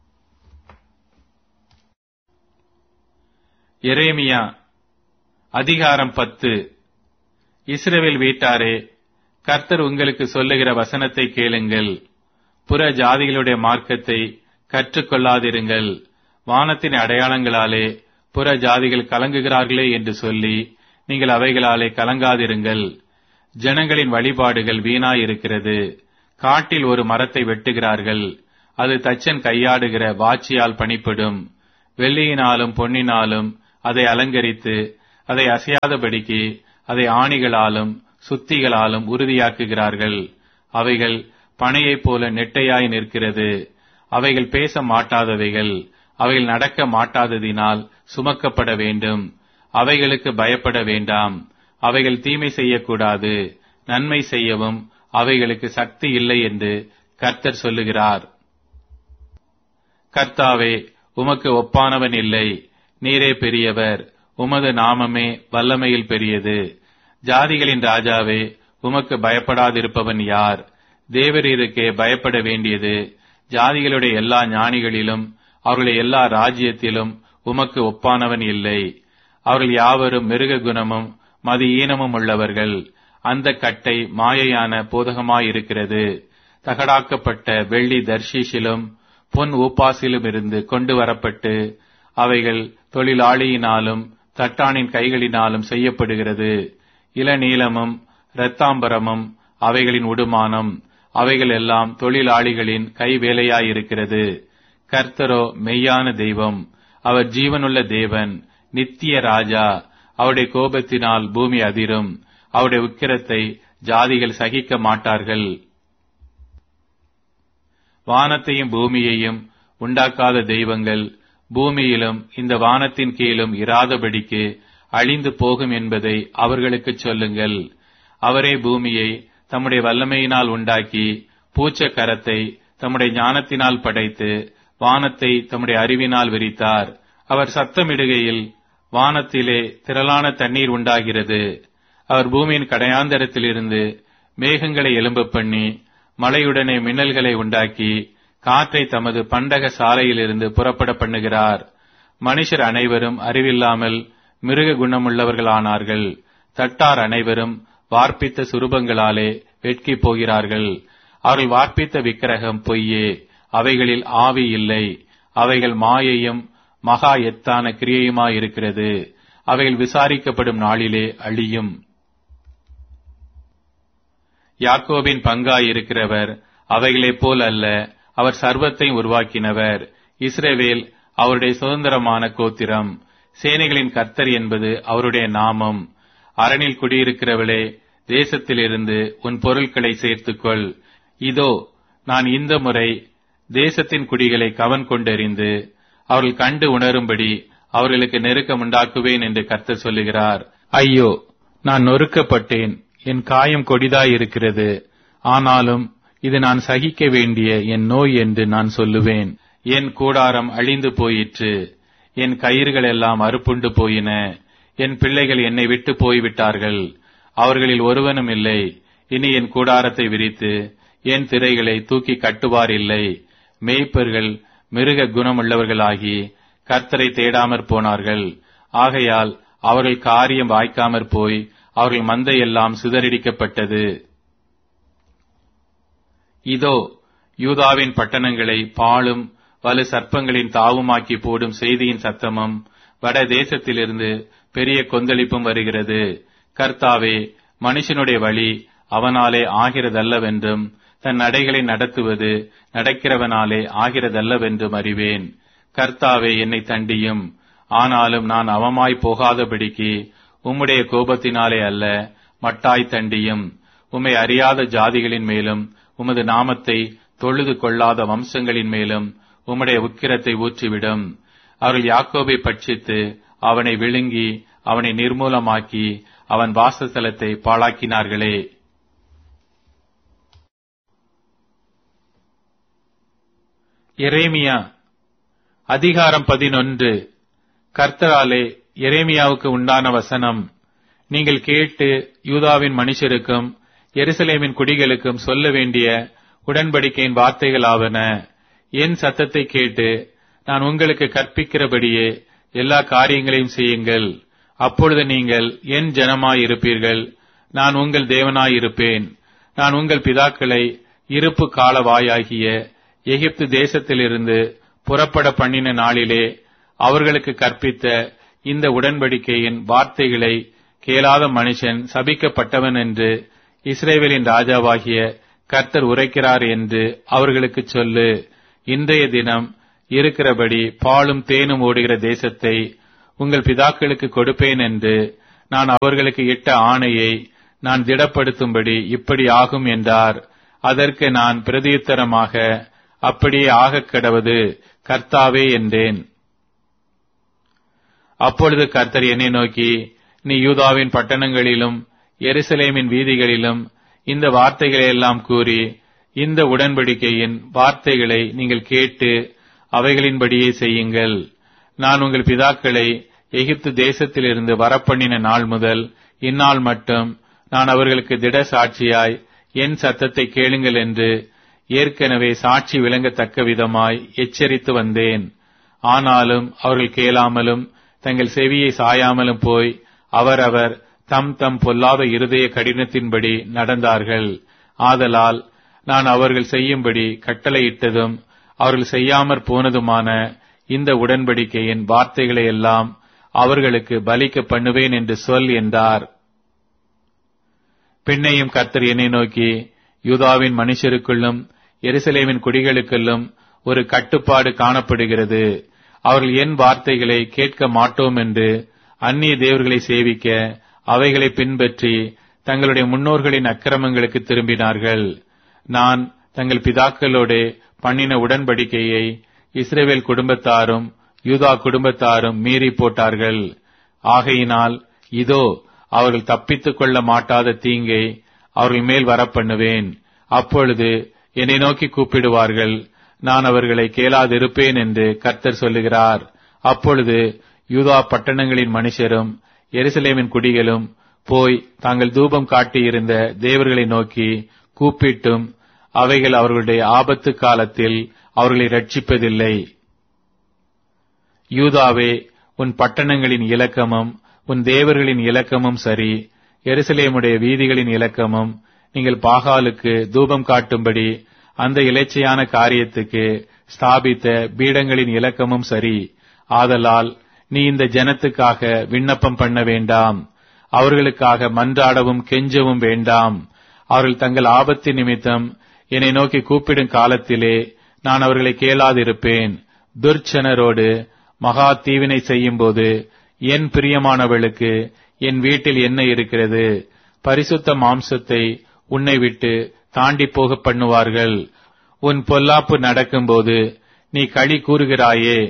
எரேமியா அதிகாரம் பத்து இஸ்ரவேல் வீட்டாரே கர்த்தர் உங்களுக்கு சொல்லுகிற வசனத்தை கேளுங்கள் புற ஜாதிகளுடைய மார்க்கத்தை கற்றுக்கொள்ளாதிருங்கள் வானத்தின் அடையாளங்களாலே புற ஜாதிகள் கலங்குகிறார்களே என்று சொல்லி நீங்கள் அவைகளாலே கலங்காதிருங்கள் ஜனங்களின் வழிபாடுகள் வீணாயிருக்கிறது காட்டில் ஒரு மரத்தை வெட்டுகிறார்கள் அது தச்சன் கையாடுகிற வாச்சியால் பணிப்படும் வெள்ளியினாலும் பொன்னினாலும் அதை அலங்கரித்து அதை அசையாதபடிக்கு அதை ஆணிகளாலும் சுத்திகளாலும் உறுதியாக்குகிறார்கள் அவைகள் பனையைப் போல நெட்டையாய் நிற்கிறது அவைகள் பேச மாட்டாதவைகள் அவைகள் நடக்க மாட்டாததினால் சுமக்கப்பட வேண்டும் அவைகளுக்கு பயப்பட வேண்டாம் அவைகள் தீமை செய்யக்கூடாது நன்மை செய்யவும் அவைகளுக்கு சக்தி இல்லை என்று கர்த்தர் சொல்லுகிறார் கர்த்தாவே உமக்கு ஒப்பானவன் இல்லை நீரே பெரியவர் உமது நாமமே வல்லமையில் பெரியது ஜாதிகளின் ராஜாவே உமக்கு பயப்படாதிருப்பவன் யார் தேவரீருக்கே பயப்பட வேண்டியது ஜாதிகளுடைய எல்லா ஞானிகளிலும் அவர்களுடைய எல்லா ராஜ்யத்திலும் உமக்கு ஒப்பானவன் இல்லை அவர்கள் யாவரும் மிருக குணமும் மது ஈனமும் உள்ளவர்கள் அந்த கட்டை மாயையான போதகமாயிருக்கிறது தகடாக்கப்பட்ட வெள்ளி தர்ஷீஷிலும் பொன் ஊப்பாசிலும் இருந்து கொண்டு வரப்பட்டு அவைகள் தொழிலாளியினாலும் தட்டானின் கைகளினாலும் செய்யப்படுகிறது இளநீளமும் இரத்தாம்பரமும் அவைகளின் உடுமானம் அவைகள் எல்லாம் தொழிலாளிகளின் கைவேலையாயிருக்கிறது கர்த்தரோ மெய்யான தெய்வம் அவர் ஜீவனுள்ள தேவன் நித்திய ராஜா அவருடைய கோபத்தினால் பூமி அதிரும் அவருடைய உக்கிரத்தை ஜாதிகள் சகிக்க மாட்டார்கள் வானத்தையும் பூமியையும் உண்டாக்காத தெய்வங்கள் பூமியிலும் இந்த வானத்தின் கீழும் இராதபடிக்கு அழிந்து போகும் என்பதை அவர்களுக்கு சொல்லுங்கள் அவரே பூமியை தம்முடைய வல்லமையினால் உண்டாக்கி பூச்ச கரத்தை தம்முடைய ஞானத்தினால் படைத்து வானத்தை தம்முடைய அறிவினால் விரித்தார் அவர் சத்தமிடுகையில் வானத்திலே திரளான தண்ணீர் உண்டாகிறது அவர் பூமியின் கடையாந்தரத்திலிருந்து மேகங்களை எழும்ப பண்ணி மழையுடனே மின்னல்களை உண்டாக்கி காற்றை தமது பண்டக சாலையிலிருந்து புறப்பட பண்ணுகிறார் மனுஷர் அனைவரும் அறிவில்லாமல் மிருக குணமுள்ளவர்களானார்கள் தட்டார் அனைவரும் வார்ப்பித்த சுரூபங்களாலே வெட்கி போகிறார்கள் அவர்கள் வார்ப்பித்த விக்கிரகம் பொய்யே அவைகளில் ஆவி இல்லை அவைகள் மாயையும் மகா எத்தான கிரியையுமாயிருக்கிறது அவைகள் விசாரிக்கப்படும் நாளிலே அழியும் யாக்கோபின் பங்காயிருக்கிறவர் அவைகளைப் போல் அல்ல அவர் சர்வத்தை உருவாக்கினவர் இஸ்ரேவேல் அவருடைய சுதந்திரமான கோத்திரம் சேனைகளின் கர்த்தர் என்பது அவருடைய நாமம் அரணில் குடியிருக்கிறவளே தேசத்திலிருந்து உன் பொருட்களை சேர்த்துக்கொள் இதோ நான் இந்த முறை தேசத்தின் குடிகளை கவன் கொண்டெறிந்து அவர்கள் கண்டு உணரும்படி அவர்களுக்கு நெருக்கம் உண்டாக்குவேன் என்று கர்த்தர் சொல்லுகிறார் ஐயோ நான் நொறுக்கப்பட்டேன் என் காயம் கொடிதாயிருக்கிறது ஆனாலும் இது நான் சகிக்க வேண்டிய என் நோய் என்று நான் சொல்லுவேன் என் கூடாரம் அழிந்து போயிற்று என் கயிறுகள் எல்லாம் அறுப்புண்டு போயின என் பிள்ளைகள் என்னை விட்டு போய்விட்டார்கள் அவர்களில் ஒருவனும் இல்லை இனி என் கூடாரத்தை விரித்து என் திரைகளை தூக்கி கட்டுவார் இல்லை மேய்ப்பர்கள் மிருக குணமுள்ளவர்களாகி கர்த்தரை தேடாமற் போனார்கள் ஆகையால் அவர்கள் காரியம் வாய்க்காமற் போய் அவர்கள் மந்தையெல்லாம் சிதறடிக்கப்பட்டது இதோ யூதாவின் பட்டணங்களை பாழும் வலு சர்ப்பங்களின் தாவுமாக்கி போடும் செய்தியின் சத்தமும் வட தேசத்திலிருந்து பெரிய கொந்தளிப்பும் வருகிறது கர்த்தாவே மனுஷனுடைய வழி அவனாலே ஆகிறதல்லவென்றும் தன் நடைகளை நடத்துவது நடக்கிறவனாலே ஆகிறதல்லவென்றும் அறிவேன் கர்த்தாவே என்னை தண்டியும் ஆனாலும் நான் அவமாய் போகாதபடிக்கு உம்முடைய கோபத்தினாலே அல்ல மட்டாய் தண்டியும் உம்மை அறியாத ஜாதிகளின் மேலும் உமது நாமத்தை தொழுது கொள்ளாத வம்சங்களின் மேலும் உம்முடைய உக்கிரத்தை ஊற்றிவிடும் அவர்கள் யாக்கோபை பட்சித்து அவனை விழுங்கி அவனை நிர்மூலமாக்கி அவன் வாசஸ்தலத்தை பாழாக்கினார்களே எரேமியா அதிகாரம் பதினொன்று கர்த்தராலே எரேமியாவுக்கு உண்டான வசனம் நீங்கள் கேட்டு யூதாவின் மனுஷருக்கும் எருசலேமின் குடிகளுக்கும் சொல்ல வேண்டிய உடன்படிக்கையின் வார்த்தைகளாவன என் சத்தத்தை கேட்டு நான் உங்களுக்கு கற்பிக்கிறபடியே எல்லா காரியங்களையும் செய்யுங்கள் அப்பொழுது நீங்கள் என் ஜனமாயிருப்பீர்கள் நான் உங்கள் தேவனாயிருப்பேன் நான் உங்கள் பிதாக்களை இருப்பு காலவாயாகிய எகிப்து தேசத்திலிருந்து புறப்பட பண்ணின நாளிலே அவர்களுக்கு கற்பித்த இந்த உடன்படிக்கையின் வார்த்தைகளை கேளாத மனுஷன் சபிக்கப்பட்டவன் என்று இஸ்ரேவேலின் ராஜாவாகிய கர்த்தர் உரைக்கிறார் என்று அவர்களுக்கு சொல்லு இன்றைய தினம் இருக்கிறபடி பாலும் தேனும் ஓடுகிற தேசத்தை உங்கள் பிதாக்களுக்கு கொடுப்பேன் என்று நான் அவர்களுக்கு இட்ட ஆணையை நான் திடப்படுத்தும்படி இப்படி ஆகும் என்றார் அதற்கு நான் பிரதியுத்தரமாக அப்படியே ஆகக் கிடவது கர்த்தாவே என்றேன் அப்பொழுது கர்த்தர் என்னை நோக்கி நீ யூதாவின் பட்டணங்களிலும் எருசலேமின் வீதிகளிலும் இந்த வார்த்தைகளை எல்லாம் கூறி இந்த உடன்படிக்கையின் வார்த்தைகளை நீங்கள் கேட்டு அவைகளின்படியே செய்யுங்கள் நான் உங்கள் பிதாக்களை எகிப்து தேசத்திலிருந்து வரப்பண்ணின நாள் முதல் இந்நாள் மட்டும் நான் அவர்களுக்கு திட சாட்சியாய் என் சத்தத்தை கேளுங்கள் என்று ஏற்கனவே சாட்சி விளங்கத்தக்க விதமாய் எச்சரித்து வந்தேன் ஆனாலும் அவர்கள் கேளாமலும் தங்கள் செவியை சாயாமலும் போய் அவரவர் தம் தம் பொல்லாத இருதய கடினத்தின்படி நடந்தார்கள் ஆதலால் நான் அவர்கள் செய்யும்படி கட்டளையிட்டதும் அவர்கள் செய்யாமற் போனதுமான இந்த உடன்படிக்கையின் வார்த்தைகளை எல்லாம் அவர்களுக்கு பலிக்க பண்ணுவேன் என்று சொல் என்றார் பின்னையும் கர்த்தர் என்னை நோக்கி யூதாவின் மனுஷருக்குள்ளும் எருசலேமின் குடிகளுக்குள்ளும் ஒரு கட்டுப்பாடு காணப்படுகிறது அவர்கள் என் வார்த்தைகளை கேட்க மாட்டோம் என்று அந்நிய தேவர்களை சேவிக்க அவைகளை பின்பற்றி தங்களுடைய முன்னோர்களின் அக்கிரமங்களுக்கு திரும்பினார்கள் நான் தங்கள் பிதாக்களோடு பண்ணின உடன்படிக்கையை இஸ்ரேவேல் குடும்பத்தாரும் யூதா குடும்பத்தாரும் மீறி போட்டார்கள் ஆகையினால் இதோ அவர்கள் தப்பித்துக் கொள்ள மாட்டாத தீங்கை அவர்கள் மேல் வரப்பண்ணுவேன் அப்பொழுது என்னை நோக்கி கூப்பிடுவார்கள் நான் அவர்களை கேளாதிருப்பேன் என்று கர்த்தர் சொல்லுகிறார் அப்பொழுது யூதா பட்டணங்களின் மனுஷரும் எருசலேமின் குடிகளும் போய் தாங்கள் தூபம் காட்டியிருந்த தேவர்களை நோக்கி கூப்பிட்டும் அவைகள் அவர்களுடைய ஆபத்து காலத்தில் அவர்களை ரட்சிப்பதில்லை யூதாவே உன் பட்டணங்களின் இலக்கமும் உன் தேவர்களின் இலக்கமும் சரி எருசலேமுடைய வீதிகளின் இலக்கமும் நீங்கள் பாகாலுக்கு தூபம் காட்டும்படி அந்த இலைச்சையான காரியத்துக்கு ஸ்தாபித்த பீடங்களின் இலக்கமும் சரி ஆதலால் நீ இந்த ஜனத்துக்காக விண்ணப்பம் பண்ண வேண்டாம் அவர்களுக்காக மன்றாடவும் கெஞ்சவும் வேண்டாம் அவர்கள் தங்கள் ஆபத்து நிமித்தம் என்னை நோக்கி கூப்பிடும் காலத்திலே நான் அவர்களை கேளாதிருப்பேன் துர்ச்சனரோடு மகா தீவினை செய்யும்போது என் பிரியமானவளுக்கு என் வீட்டில் என்ன இருக்கிறது பரிசுத்த மாம்சத்தை உன்னை விட்டு தாண்டி போக பண்ணுவார்கள் உன் பொல்லாப்பு நடக்கும்போது நீ களி கூறுகிறாயே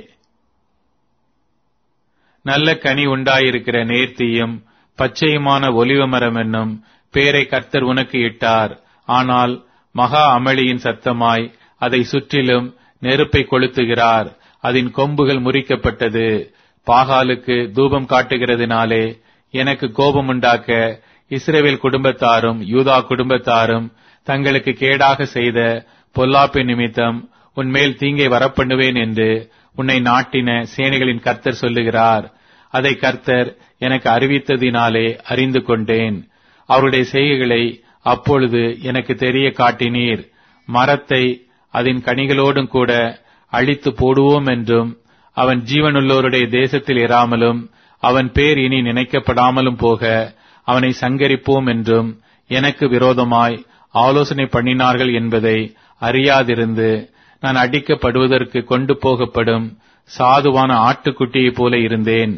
நல்ல கனி உண்டாயிருக்கிற நேர்த்தியும் பச்சையுமான ஒலிவ மரம் என்னும் பேரை கர்த்தர் உனக்கு இட்டார் ஆனால் மகா அமளியின் சத்தமாய் அதை சுற்றிலும் நெருப்பை கொளுத்துகிறார் அதன் கொம்புகள் முறிக்கப்பட்டது பாகாலுக்கு தூபம் காட்டுகிறதுனாலே எனக்கு கோபம் உண்டாக்க இஸ்ரேவேல் குடும்பத்தாரும் யூதா குடும்பத்தாரும் தங்களுக்கு கேடாக செய்த பொல்லாப்பு நிமித்தம் உன்மேல் தீங்கை வரப்பண்ணுவேன் என்று உன்னை நாட்டின சேனைகளின் கர்த்தர் சொல்லுகிறார் அதை கர்த்தர் எனக்கு அறிவித்ததினாலே அறிந்து கொண்டேன் அவருடைய செய்கைகளை அப்பொழுது எனக்கு தெரிய காட்டினீர் மரத்தை அதன் கனிகளோடும் கூட அழித்து போடுவோம் என்றும் அவன் ஜீவனுள்ளோருடைய தேசத்தில் இராமலும் அவன் பேர் இனி நினைக்கப்படாமலும் போக அவனை சங்கரிப்போம் என்றும் எனக்கு விரோதமாய் ஆலோசனை பண்ணினார்கள் என்பதை அறியாதிருந்து நான் அடிக்கப்படுவதற்கு கொண்டு போகப்படும் சாதுவான ஆட்டுக்குட்டியைப் போல இருந்தேன்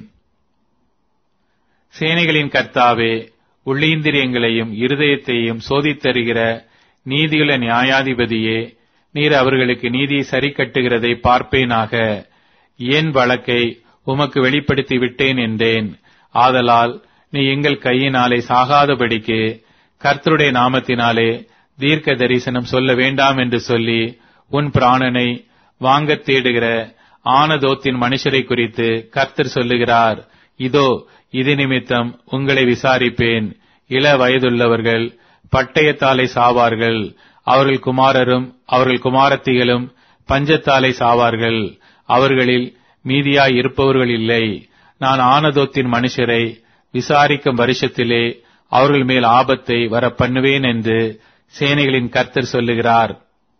சேனைகளின் கர்த்தாவே உள்ளீந்திரியங்களையும் இருதயத்தையும் சோதித்தருகிற நீதியுள்ள நியாயாதிபதியே நீர் அவர்களுக்கு நீதியை சரி கட்டுகிறதை பார்ப்பேனாக என் வழக்கை உமக்கு வெளிப்படுத்தி விட்டேன் என்றேன் ஆதலால் நீ எங்கள் கையினாலே சாகாதபடிக்கு கர்த்தருடைய நாமத்தினாலே தீர்க்க தரிசனம் சொல்ல வேண்டாம் என்று சொல்லி உன் பிராணனை வாங்கத் தேடுகிற ஆனதோத்தின் மனுஷரை குறித்து கர்த்தர் சொல்லுகிறார் இதோ இது நிமித்தம் உங்களை விசாரிப்பேன் இள வயதுள்ளவர்கள் பட்டயத்தாலே சாவார்கள் அவர்கள் குமாரரும் அவர்கள் குமாரத்திகளும் பஞ்சத்தாலே சாவார்கள் அவர்களில் மீதியாய் இருப்பவர்கள் இல்லை நான் ஆனதோத்தின் மனுஷரை விசாரிக்கும் வருஷத்திலே அவர்கள் மேல் ஆபத்தை வர பண்ணுவேன் என்று சேனைகளின் கர்த்தர் சொல்லுகிறார்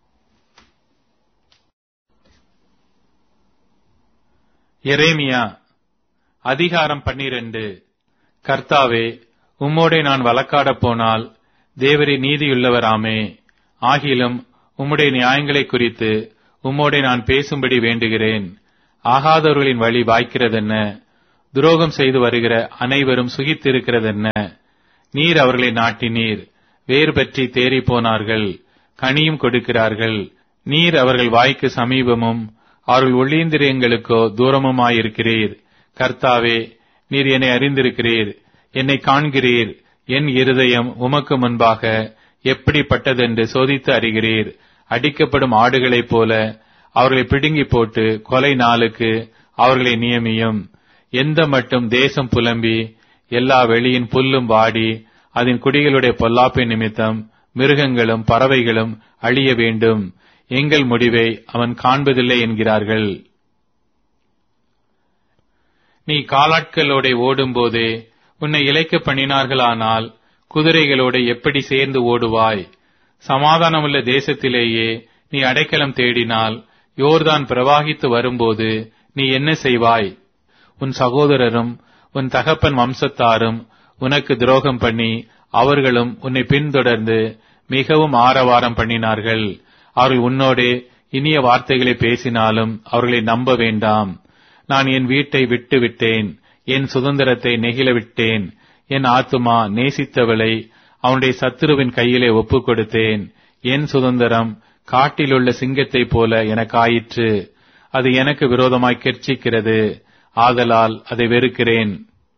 எரேமியா அதிகாரம் பன்னிரண்டு கர்த்தாவே உம்மோடே நான் வழக்காடப் போனால் தேவரே நீதியுள்ளவராமே ஆகிலும் உம்முடைய நியாயங்களை குறித்து உம்மோடே நான் பேசும்படி வேண்டுகிறேன் ஆகாதவர்களின் வழி வாய்க்கிறதென்ன துரோகம் செய்து வருகிற அனைவரும் சுகித்திருக்கிறதென்ன நீர் அவர்களை நாட்டினீர் வேறு பற்றி தேறி போனார்கள் கனியும் கொடுக்கிறார்கள் நீர் அவர்கள் வாய்க்கு சமீபமும் அவர்கள் ஒளிந்திரியங்களுக்கோ தூரமுமாயிருக்கிறீர் கர்த்தாவே நீர் என்னை அறிந்திருக்கிறீர் என்னை காண்கிறீர் என் இருதயம் உமக்கு முன்பாக எப்படிப்பட்டதென்று சோதித்து அறிகிறீர் அடிக்கப்படும் ஆடுகளைப் போல அவர்களை பிடுங்கி போட்டு கொலை நாளுக்கு அவர்களை நியமியும் எந்த மட்டும் தேசம் புலம்பி எல்லா வெளியின் புல்லும் வாடி அதன் குடிகளுடைய பொல்லாப்பின் நிமித்தம் மிருகங்களும் பறவைகளும் அழிய வேண்டும் எங்கள் முடிவை அவன் காண்பதில்லை என்கிறார்கள் நீ காலாட்களோட ஓடும்போதே உன்னை இழைக்க பண்ணினார்களானால் குதிரைகளோடு எப்படி சேர்ந்து ஓடுவாய் சமாதானமுள்ள தேசத்திலேயே நீ அடைக்கலம் தேடினால் யோர்தான் பிரவாகித்து வரும்போது நீ என்ன செய்வாய் உன் சகோதரரும் உன் தகப்பன் வம்சத்தாரும் உனக்கு துரோகம் பண்ணி அவர்களும் உன்னை பின்தொடர்ந்து மிகவும் ஆரவாரம் பண்ணினார்கள் அவர்கள் உன்னோடே இனிய வார்த்தைகளை பேசினாலும் அவர்களை நம்ப வேண்டாம் நான் என் வீட்டை விட்டு விட்டேன் என் சுதந்திரத்தை நெகிழ விட்டேன் என் ஆத்துமா நேசித்தவளை அவனுடைய சத்துருவின் கையிலே ஒப்புக் கொடுத்தேன் என் சுதந்திரம் காட்டிலுள்ள சிங்கத்தைப் போல எனக்கு ஆயிற்று அது எனக்கு விரோதமாய் கெர்ச்சிக்கிறது ஆதலால் அதை வெறுக்கிறேன்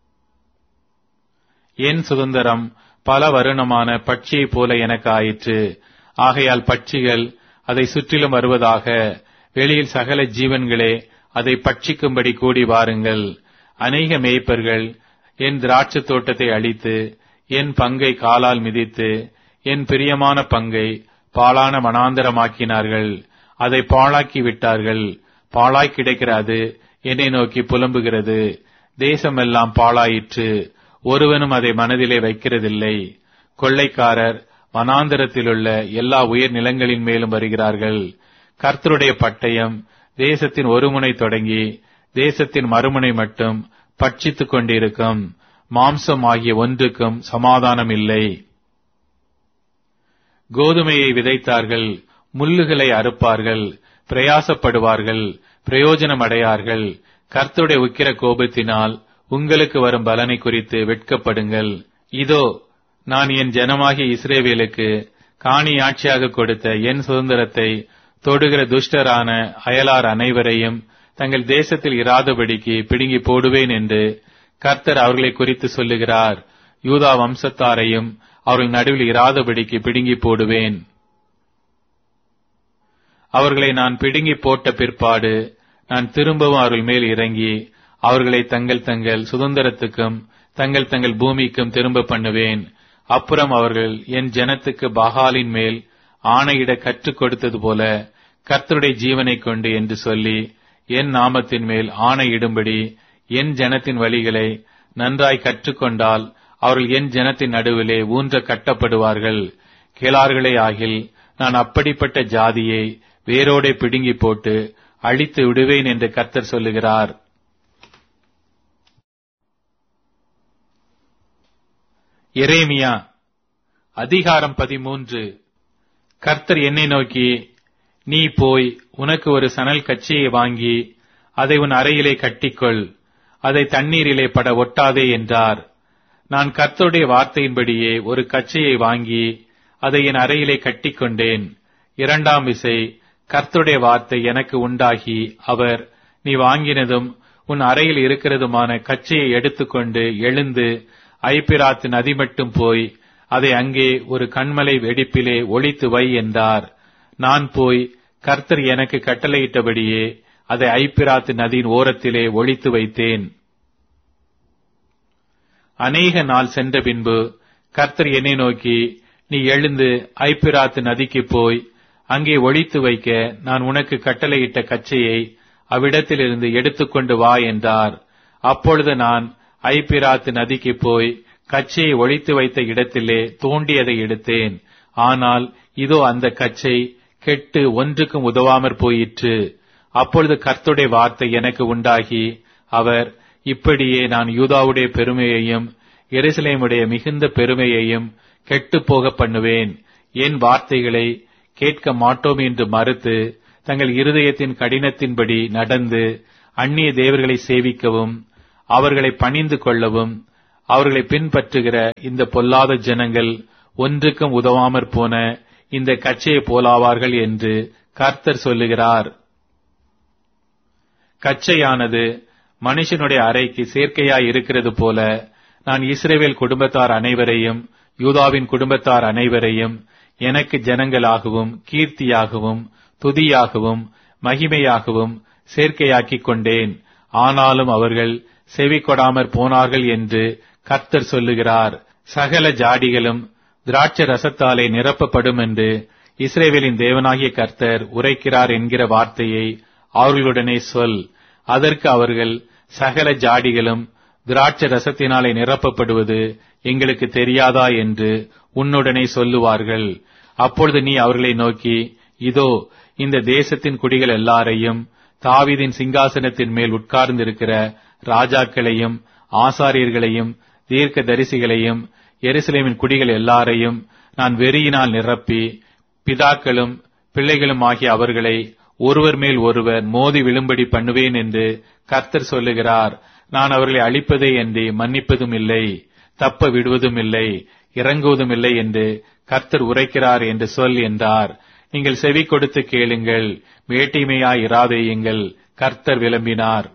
என் சுதந்திரம் பல வருணமான பட்சியைப் போல எனக்கு ஆயிற்று ஆகையால் பட்சிகள் அதை சுற்றிலும் வருவதாக வெளியில் சகல ஜீவன்களே அதை பட்சிக்கும்படி கூடி வாருங்கள் அநேக மேய்ப்பர்கள் என் திராட்சத் தோட்டத்தை அழித்து என் பங்கை காலால் மிதித்து என் பிரியமான பங்கை பாழான மனாந்தரமாக்கினார்கள் அதை பாழாக்கி விட்டார்கள் பாழாய் கிடைக்கிற அது என்னை நோக்கி புலம்புகிறது தேசமெல்லாம் பாழாயிற்று ஒருவனும் அதை மனதிலே வைக்கிறதில்லை கொள்ளைக்காரர் வனாந்தரத்திலுள்ள எல்லா உயர் நிலங்களின் மேலும் வருகிறார்கள் கர்த்தருடைய பட்டயம் தேசத்தின் ஒரு முனை தொடங்கி தேசத்தின் மறுமுனை மட்டும் பட்சித்துக் கொண்டிருக்கும் மாம்சம் ஆகிய ஒன்றுக்கும் சமாதானம் இல்லை கோதுமையை விதைத்தார்கள் முள்ளுகளை அறுப்பார்கள் பிரயாசப்படுவார்கள் பிரயோஜனம் அடையார்கள் கர்த்தருடைய உக்கிர கோபத்தினால் உங்களுக்கு வரும் பலனை குறித்து வெட்கப்படுங்கள் இதோ நான் என் ஜனமாகிய இஸ்ரேவேலுக்கு காணியாட்சியாக கொடுத்த என் சுதந்திரத்தை தொடுகிற துஷ்டரான அயலார் அனைவரையும் தங்கள் தேசத்தில் இராதபடிக்கு பிடுங்கி போடுவேன் என்று கர்த்தர் அவர்களை குறித்து சொல்லுகிறார் யூதா வம்சத்தாரையும் அவர்கள் நடுவில் இராதபடிக்கு பிடுங்கி போடுவேன் அவர்களை நான் பிடுங்கி போட்ட பிற்பாடு நான் திரும்பவும் அவர்கள் மேல் இறங்கி அவர்களை தங்கள் தங்கள் சுதந்திரத்துக்கும் தங்கள் தங்கள் பூமிக்கும் திரும்ப பண்ணுவேன் அப்புறம் அவர்கள் என் ஜனத்துக்கு பகாலின் மேல் ஆணையிட கற்றுக் கொடுத்தது போல கர்த்தருடைய ஜீவனைக் கொண்டு என்று சொல்லி என் நாமத்தின் மேல் ஆணையிடும்படி என் ஜனத்தின் வழிகளை நன்றாய் கற்றுக்கொண்டால் அவர்கள் என் ஜனத்தின் நடுவிலே ஊன்ற கட்டப்படுவார்கள் கேளார்களே ஆகில் நான் அப்படிப்பட்ட ஜாதியை வேரோடே பிடுங்கி போட்டு அழித்து விடுவேன் என்று கர்த்தர் சொல்லுகிறார் எரேமியா அதிகாரம் பதிமூன்று கர்த்தர் என்னை நோக்கி நீ போய் உனக்கு ஒரு சணல் கச்சியை வாங்கி அதை உன் அறையிலே கட்டிக்கொள் அதை தண்ணீரிலே பட ஒட்டாதே என்றார் நான் கர்த்தருடைய வார்த்தையின்படியே ஒரு கச்சையை வாங்கி அதை என் அறையிலே கட்டிக்கொண்டேன் இரண்டாம் விசை கர்த்தருடைய வார்த்தை எனக்கு உண்டாகி அவர் நீ வாங்கினதும் உன் அறையில் இருக்கிறதுமான கச்சையை எடுத்துக்கொண்டு எழுந்து ஐப்பிராத்து நதி மட்டும் போய் அதை அங்கே ஒரு கண்மலை வெடிப்பிலே ஒளித்து வை என்றார் நான் போய் கர்த்தர் எனக்கு கட்டளையிட்டபடியே அதை ஐப்பிராத்து நதியின் ஓரத்திலே ஒளித்து வைத்தேன் அநேக நாள் சென்ற பின்பு கர்த்தர் என்னை நோக்கி நீ எழுந்து ஐப்பிராத்து நதிக்கு போய் அங்கே ஒளித்து வைக்க நான் உனக்கு கட்டளையிட்ட கச்சையை அவ்விடத்திலிருந்து எடுத்துக்கொண்டு வா என்றார் அப்பொழுது நான் ஐப்பிராத்து நதிக்கு போய் கச்சையை ஒளித்து வைத்த இடத்திலே தோண்டியதை எடுத்தேன் ஆனால் இதோ அந்த கச்சை கெட்டு ஒன்றுக்கும் உதவாமற் போயிற்று அப்பொழுது கர்த்துடைய வார்த்தை எனக்கு உண்டாகி அவர் இப்படியே நான் யூதாவுடைய பெருமையையும் எருசலேமுடைய மிகுந்த பெருமையையும் கெட்டுப் போக பண்ணுவேன் என் வார்த்தைகளை கேட்க மாட்டோம் என்று மறுத்து தங்கள் இருதயத்தின் கடினத்தின்படி நடந்து அந்நிய தேவர்களை சேவிக்கவும் அவர்களை பணிந்து கொள்ளவும் அவர்களை பின்பற்றுகிற இந்த பொல்லாத ஜனங்கள் ஒன்றுக்கும் உதவாமற் போன இந்த கச்சையை போலாவார்கள் என்று கர்த்தர் சொல்லுகிறார் கச்சையானது மனுஷனுடைய அறைக்கு சேர்க்கையாய் இருக்கிறது போல நான் இஸ்ரேவேல் குடும்பத்தார் அனைவரையும் யூதாவின் குடும்பத்தார் அனைவரையும் எனக்கு ஜனங்களாகவும் கீர்த்தியாகவும் துதியாகவும் மகிமையாகவும் சேர்க்கையாக்கிக் கொண்டேன் ஆனாலும் அவர்கள் செவி கொடாமற் போனார்கள் என்று கர்த்தர் சொல்லுகிறார் சகல ஜாடிகளும் திராட்ச ரசத்தாலே நிரப்பப்படும் என்று இஸ்ரேவேலின் தேவனாகிய கர்த்தர் உரைக்கிறார் என்கிற வார்த்தையை அவர்களுடனே சொல் அதற்கு அவர்கள் சகல ஜாடிகளும் திராட்ச ரசத்தினாலே நிரப்பப்படுவது எங்களுக்கு தெரியாதா என்று உன்னுடனே சொல்லுவார்கள் அப்பொழுது நீ அவர்களை நோக்கி இதோ இந்த தேசத்தின் குடிகள் எல்லாரையும் தாவீதின் சிங்காசனத்தின் மேல் உட்கார்ந்திருக்கிற ராஜாக்களையும் ஆசாரியர்களையும் தீர்க்க தரிசிகளையும் எருசலேமின் குடிகள் எல்லாரையும் நான் வெறியினால் நிரப்பி பிதாக்களும் பிள்ளைகளும் ஆகிய அவர்களை ஒருவர் மேல் ஒருவர் மோதி விழும்படி பண்ணுவேன் என்று கர்த்தர் சொல்லுகிறார் நான் அவர்களை அழிப்பதே என்று மன்னிப்பதும் இல்லை தப்ப விடுவதும் இல்லை இறங்குவதும் இல்லை என்று கர்த்தர் உரைக்கிறார் என்று சொல் என்றார் நீங்கள் செவி கொடுத்து கேளுங்கள் வேட்டிமையாய் இராதேயுங்கள் கர்த்தர் விளம்பினார்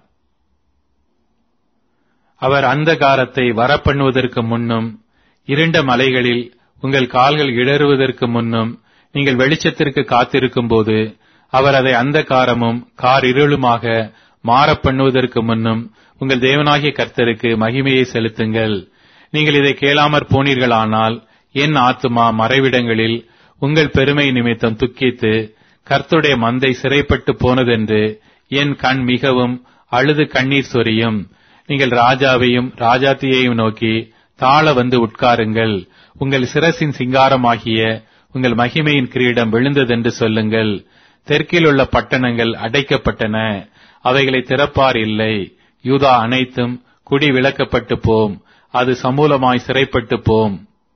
அவர் அந்தகாரத்தை வரப்பண்ணுவதற்கு முன்னும் இருண்ட மலைகளில் உங்கள் கால்கள் இடறுவதற்கு முன்னும் நீங்கள் வெளிச்சத்திற்கு காத்திருக்கும் போது அவர் அதை அந்தகாரமும் கார் இருளுமாக மாறப் பண்ணுவதற்கு முன்னும் உங்கள் தேவனாகிய கர்த்தருக்கு மகிமையை செலுத்துங்கள் நீங்கள் இதை கேளாமற் போனீர்களானால் என் ஆத்துமா மறைவிடங்களில் உங்கள் பெருமை நிமித்தம் துக்கித்து கர்த்தருடைய மந்தை சிறைப்பட்டு போனதென்று என் கண் மிகவும் அழுது கண்ணீர் சொரியும் நீங்கள் ராஜாவையும் ராஜாத்தியையும் நோக்கி தாழ வந்து உட்காருங்கள் உங்கள் சிரசின் சிங்காரமாகிய உங்கள் மகிமையின் கிரீடம் விழுந்ததென்று சொல்லுங்கள் தெற்கில் உள்ள பட்டணங்கள் அடைக்கப்பட்டன அவைகளை திறப்பார் இல்லை யூதா அனைத்தும் குடி விளக்கப்பட்டு போம் அது சமூலமாய் சிறைப்பட்டு போம்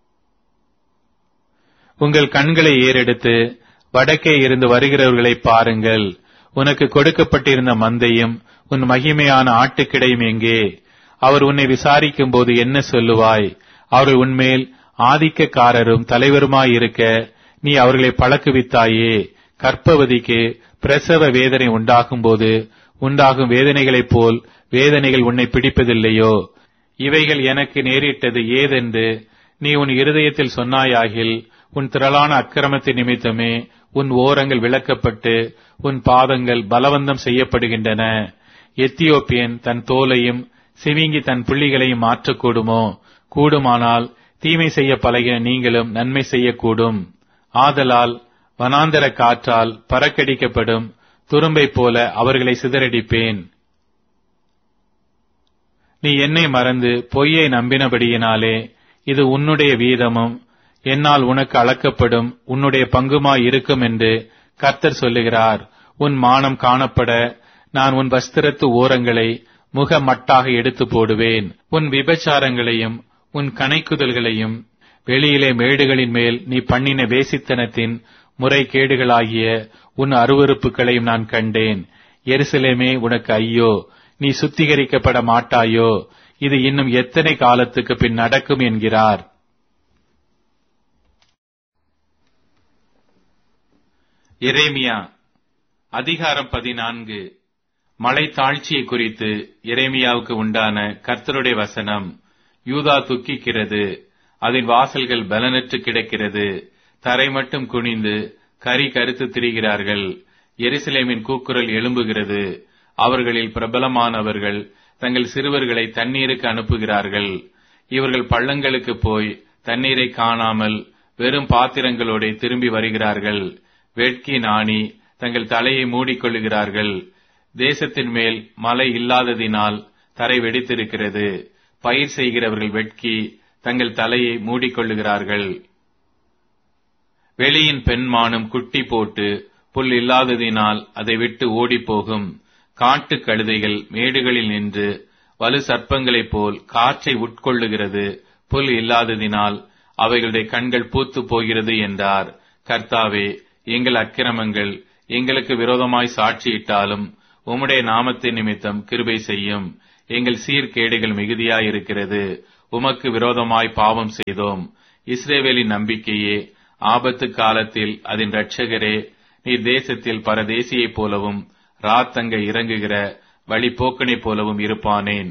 உங்கள் கண்களை ஏறெடுத்து வடக்கே இருந்து வருகிறவர்களை பாருங்கள் உனக்கு கொடுக்கப்பட்டிருந்த மந்தையும் உன் மகிமையான ஆட்டுக்கிடையும் எங்கே அவர் உன்னை விசாரிக்கும் போது என்ன சொல்லுவாய் அவர்கள் உன்மேல் ஆதிக்கக்காரரும் தலைவருமாயிருக்க நீ அவர்களை பழக்குவித்தாயே கற்பவதிக்கு பிரசவ வேதனை உண்டாகும் போது உண்டாகும் வேதனைகளைப் போல் வேதனைகள் உன்னை பிடிப்பதில்லையோ இவைகள் எனக்கு நேரிட்டது ஏதென்று நீ உன் இருதயத்தில் சொன்னாயாகில் உன் திரளான அக்கிரமத்தின் நிமித்தமே உன் ஓரங்கள் விளக்கப்பட்டு உன் பாதங்கள் பலவந்தம் செய்யப்படுகின்றன எத்தியோப்பியன் தன் தோலையும் சிவிங்கி தன் புள்ளிகளையும் மாற்றக்கூடுமோ கூடுமானால் தீமை செய்ய பழகின நீங்களும் நன்மை செய்யக்கூடும் ஆதலால் வனாந்தர காற்றால் பறக்கடிக்கப்படும் துரும்பை போல அவர்களை சிதறடிப்பேன் நீ என்னை மறந்து பொய்யை நம்பினபடியினாலே இது உன்னுடைய வீதமும் என்னால் உனக்கு அளக்கப்படும் உன்னுடைய பங்குமாய் இருக்கும் என்று கர்த்தர் சொல்லுகிறார் உன் மானம் காணப்பட நான் உன் வஸ்திரத்து ஓரங்களை முக மட்டாக எடுத்து போடுவேன் உன் விபச்சாரங்களையும் உன் கணைக்குதல்களையும் வெளியிலே மேடுகளின் மேல் நீ பண்ணின வேசித்தனத்தின் முறைகேடுகளாகிய உன் அருவறுப்புகளையும் நான் கண்டேன் எருசலேமே உனக்கு ஐயோ நீ சுத்திகரிக்கப்பட மாட்டாயோ இது இன்னும் எத்தனை காலத்துக்கு பின் நடக்கும் என்கிறார் எரேமியா அதிகாரம் பதினான்கு மலை தாழ்ச்சியை குறித்து எரேமியாவுக்கு உண்டான கர்த்தருடைய வசனம் யூதா துக்கிக்கிறது அதன் வாசல்கள் பலனற்று கிடக்கிறது தரை மட்டும் குனிந்து கரி கருத்து திரிகிறார்கள் எருசலேமின் கூக்குரல் எழும்புகிறது அவர்களில் பிரபலமானவர்கள் தங்கள் சிறுவர்களை தண்ணீருக்கு அனுப்புகிறார்கள் இவர்கள் பள்ளங்களுக்கு போய் தண்ணீரை காணாமல் வெறும் பாத்திரங்களோட திரும்பி வருகிறார்கள் வெட்கி நாணி தங்கள் தலையை மூடிக்கொள்ளுகிறார்கள் தேசத்தின் மேல் மழை இல்லாததினால் தரை வெடித்திருக்கிறது பயிர் செய்கிறவர்கள் வெட்கி தங்கள் தலையை மூடிக்கொள்ளுகிறார்கள் வெளியின் பெண்மானும் குட்டி போட்டு புல் இல்லாததினால் அதை விட்டு ஓடிப்போகும் காட்டு கழுதைகள் மேடுகளில் நின்று வலு சர்ப்பங்களைப் போல் காற்றை உட்கொள்ளுகிறது புல் இல்லாததினால் அவைகளுடைய கண்கள் பூத்து போகிறது என்றார் கர்த்தாவே எங்கள் அக்கிரமங்கள் எங்களுக்கு விரோதமாய் சாட்சியிட்டாலும் உம்முடைய நாமத்தின் நிமித்தம் கிருபை செய்யும் எங்கள் சீர்கேடுகள் மிகுதியாயிருக்கிறது உமக்கு விரோதமாய் பாவம் செய்தோம் இஸ்ரேவேலின் நம்பிக்கையே ஆபத்து காலத்தில் அதன் இரட்சகரே நீர் தேசத்தில் பரதேசியைப் போலவும் ராத்தங்க இறங்குகிற வழிபோக்கனைப் போலவும் இருப்பானேன்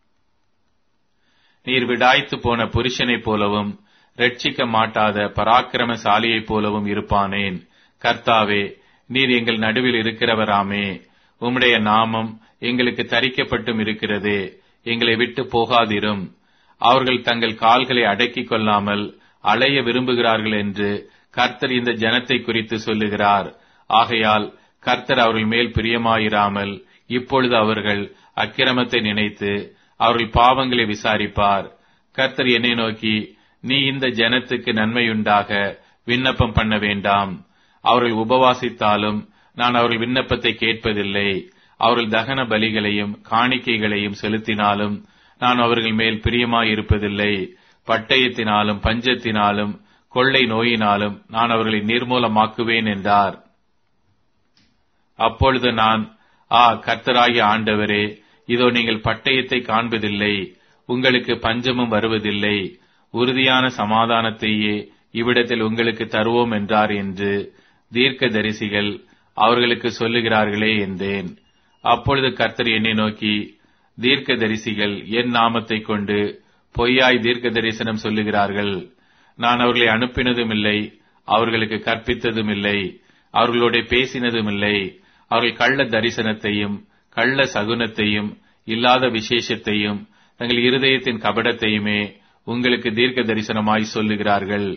நீர் விடாய்த்து போன புருஷனைப் போலவும் ரட்சிக்க மாட்டாத பராக்கிரமசாலியைப் போலவும் இருப்பானேன் கர்த்தாவே நீர் எங்கள் நடுவில் இருக்கிறவராமே உம்முடைய நாமம் எங்களுக்கு தரிக்கப்பட்டும் இருக்கிறதே எங்களை விட்டு போகாதிரும் அவர்கள் தங்கள் கால்களை அடக்கிக் கொள்ளாமல் அலைய விரும்புகிறார்கள் என்று கர்த்தர் இந்த ஜனத்தை குறித்து சொல்லுகிறார் ஆகையால் கர்த்தர் அவர்கள் மேல் பிரியமாயிராமல் இப்பொழுது அவர்கள் அக்கிரமத்தை நினைத்து அவர்கள் பாவங்களை விசாரிப்பார் கர்த்தர் என்னை நோக்கி நீ இந்த ஜனத்துக்கு நன்மையுண்டாக விண்ணப்பம் பண்ண வேண்டாம் அவர்கள் உபவாசித்தாலும் நான் அவர்கள் விண்ணப்பத்தை கேட்பதில்லை அவர்கள் தகன பலிகளையும் காணிக்கைகளையும் செலுத்தினாலும் நான் அவர்கள் மேல் பிரியமாயிருப்பதில்லை பட்டயத்தினாலும் பஞ்சத்தினாலும் கொள்ளை நோயினாலும் நான் அவர்களை நிர்மூலமாக்குவேன் என்றார் அப்பொழுது நான் ஆ கர்த்தராகிய ஆண்டவரே இதோ நீங்கள் பட்டயத்தை காண்பதில்லை உங்களுக்கு பஞ்சமும் வருவதில்லை உறுதியான சமாதானத்தையே இவ்விடத்தில் உங்களுக்கு தருவோம் என்றார் என்று தீர்க்க தரிசிகள் அவர்களுக்கு சொல்லுகிறார்களே என்றேன் அப்பொழுது கர்த்தர் என்னை நோக்கி தீர்க்க தரிசிகள் என் நாமத்தை கொண்டு பொய்யாய் தீர்க்க தரிசனம் சொல்லுகிறார்கள் நான் அவர்களை அனுப்பினதும் இல்லை அவர்களுக்கு கற்பித்ததும் இல்லை அவர்களோட பேசினதும் இல்லை அவர்கள் கள்ள தரிசனத்தையும் கள்ள சகுனத்தையும் இல்லாத விசேஷத்தையும் தங்கள் இருதயத்தின் கபடத்தையுமே உங்களுக்கு தீர்க்க தரிசனமாய் சொல்லுகிறார்கள்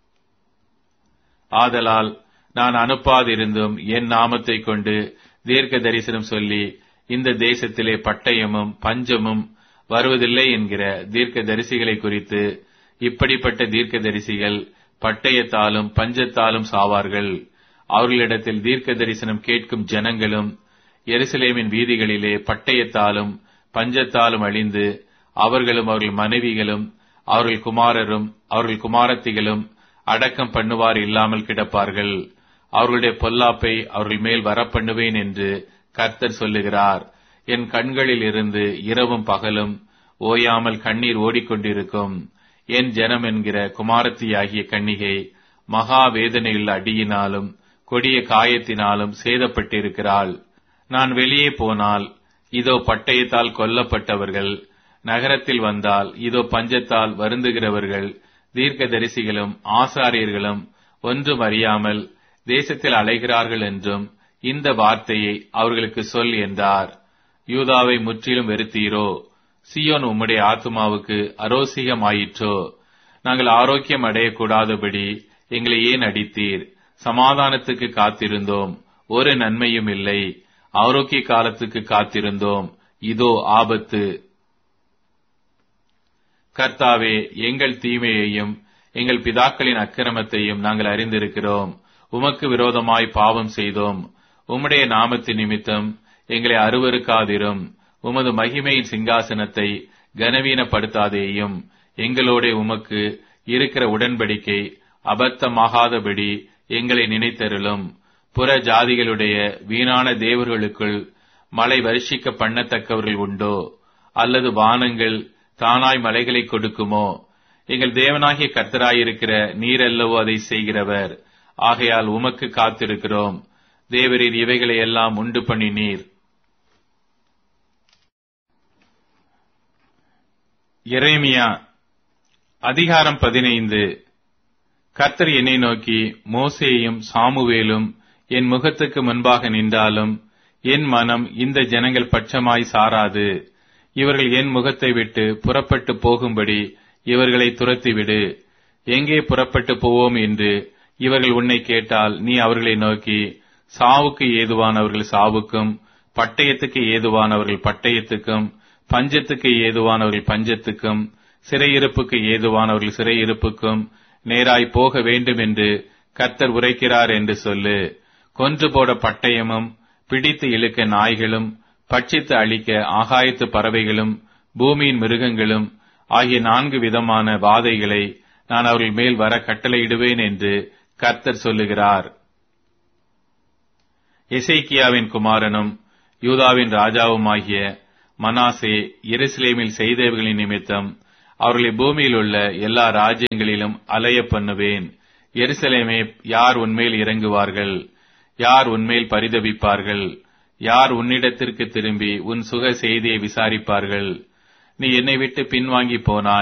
ஆதலால் நான் அனுப்பாதிருந்தும் என் நாமத்தை கொண்டு தீர்க்க தரிசனம் சொல்லி இந்த தேசத்திலே பட்டயமும் பஞ்சமும் வருவதில்லை என்கிற தீர்க்க தரிசிகளை குறித்து இப்படிப்பட்ட தீர்க்க தரிசிகள் பட்டயத்தாலும் பஞ்சத்தாலும் சாவார்கள் அவர்களிடத்தில் தீர்க்க தரிசனம் கேட்கும் ஜனங்களும் எருசலேமின் வீதிகளிலே பட்டயத்தாலும் பஞ்சத்தாலும் அழிந்து அவர்களும் அவர்கள் மனைவிகளும் அவர்கள் குமாரரும் அவர்கள் குமாரத்திகளும் அடக்கம் பண்ணுவார் இல்லாமல் கிடப்பார்கள் அவர்களுடைய பொல்லாப்பை அவர்கள் மேல் வரப்பண்ணுவேன் என்று கர்த்தர் சொல்லுகிறார் என் கண்களில் இருந்து இரவும் பகலும் ஓயாமல் கண்ணீர் ஓடிக்கொண்டிருக்கும் என் ஜனம் என்கிற குமாரத்தியாகிய கன்னிகை மகா வேதனையுள்ள அடியினாலும் கொடிய காயத்தினாலும் சேதப்பட்டிருக்கிறாள் நான் வெளியே போனால் இதோ பட்டயத்தால் கொல்லப்பட்டவர்கள் நகரத்தில் வந்தால் இதோ பஞ்சத்தால் வருந்துகிறவர்கள் தீர்க்கதரிசிகளும் ஆசாரியர்களும் ஒன்றும் அறியாமல் தேசத்தில் அலைகிறார்கள் என்றும் இந்த வார்த்தையை அவர்களுக்கு சொல் என்றார் யூதாவை முற்றிலும் வெறுத்தீரோ சியோன் உம்முடைய ஆத்மாவுக்கு அரோசிகமாயிற்றோ நாங்கள் ஆரோக்கியம் அடையக்கூடாதபடி எங்களை ஏன் அடித்தீர் சமாதானத்துக்கு காத்திருந்தோம் ஒரு நன்மையும் இல்லை ஆரோக்கிய காலத்துக்கு காத்திருந்தோம் இதோ ஆபத்து கர்த்தாவே எங்கள் தீமையையும் எங்கள் பிதாக்களின் அக்கிரமத்தையும் நாங்கள் அறிந்திருக்கிறோம் உமக்கு விரோதமாய் பாவம் செய்தோம் உம்முடைய நாமத்தின் நிமித்தம் எங்களை அருவருக்காதிரும் உமது மகிமையின் சிங்காசனத்தை கனவீனப்படுத்தாதேயும் எங்களோட உமக்கு இருக்கிற உடன்படிக்கை அபத்தமாகாதபடி எங்களை நினைத்தருளும் புற ஜாதிகளுடைய வீணான தேவர்களுக்குள் மழை வருஷிக்க பண்ணத்தக்கவர்கள் உண்டோ அல்லது வானங்கள் தானாய் மலைகளை கொடுக்குமோ எங்கள் தேவனாகிய கர்த்தராயிருக்கிற நீரல்லவோ அதை செய்கிறவர் ஆகையால் உமக்கு காத்திருக்கிறோம் தேவரீர் இவைகளை எல்லாம் உண்டு பண்ணி நீர் எரேமியா அதிகாரம் பதினைந்து கர்த்தர் என்னை நோக்கி மோசேயும் சாமுவேலும் என் முகத்துக்கு முன்பாக நின்றாலும் என் மனம் இந்த ஜனங்கள் பட்சமாய் சாராது இவர்கள் என் முகத்தை விட்டு புறப்பட்டு போகும்படி இவர்களை துரத்திவிடு எங்கே புறப்பட்டு போவோம் என்று இவர்கள் உன்னை கேட்டால் நீ அவர்களை நோக்கி சாவுக்கு ஏதுவானவர்கள் சாவுக்கும் பட்டயத்துக்கு ஏதுவானவர்கள் பட்டயத்துக்கும் பஞ்சத்துக்கு ஏதுவானவர்கள் பஞ்சத்துக்கும் சிறையிருப்புக்கு ஏதுவானவர்கள் சிறையிருப்புக்கும் நேராய் போக வேண்டும் என்று கர்த்தர் உரைக்கிறார் என்று சொல்லு கொன்று போட பட்டயமும் பிடித்து இழுக்க நாய்களும் பட்சித்து அழிக்க ஆகாயத்து பறவைகளும் பூமியின் மிருகங்களும் ஆகிய நான்கு விதமான வாதைகளை நான் அவர்கள் மேல் வர கட்டளையிடுவேன் என்று கர்த்தர் சொல்லுகிறார் எசைக்கியாவின் குமாரனும் யூதாவின் ராஜாவுமாகிய மனாசே எருசலேமில் செய்தவைகளின் நிமித்தம் அவர்களை பூமியில் உள்ள எல்லா ராஜ்யங்களிலும் அலைய பண்ணுவேன் எருசலேமே யார் உன்மேல் இறங்குவார்கள் யார் உன்மேல் பரிதபிப்பார்கள் யார் உன்னிடத்திற்கு திரும்பி உன் சுக செய்தியை விசாரிப்பார்கள் நீ என்னை விட்டு பின்வாங்கி போனாய்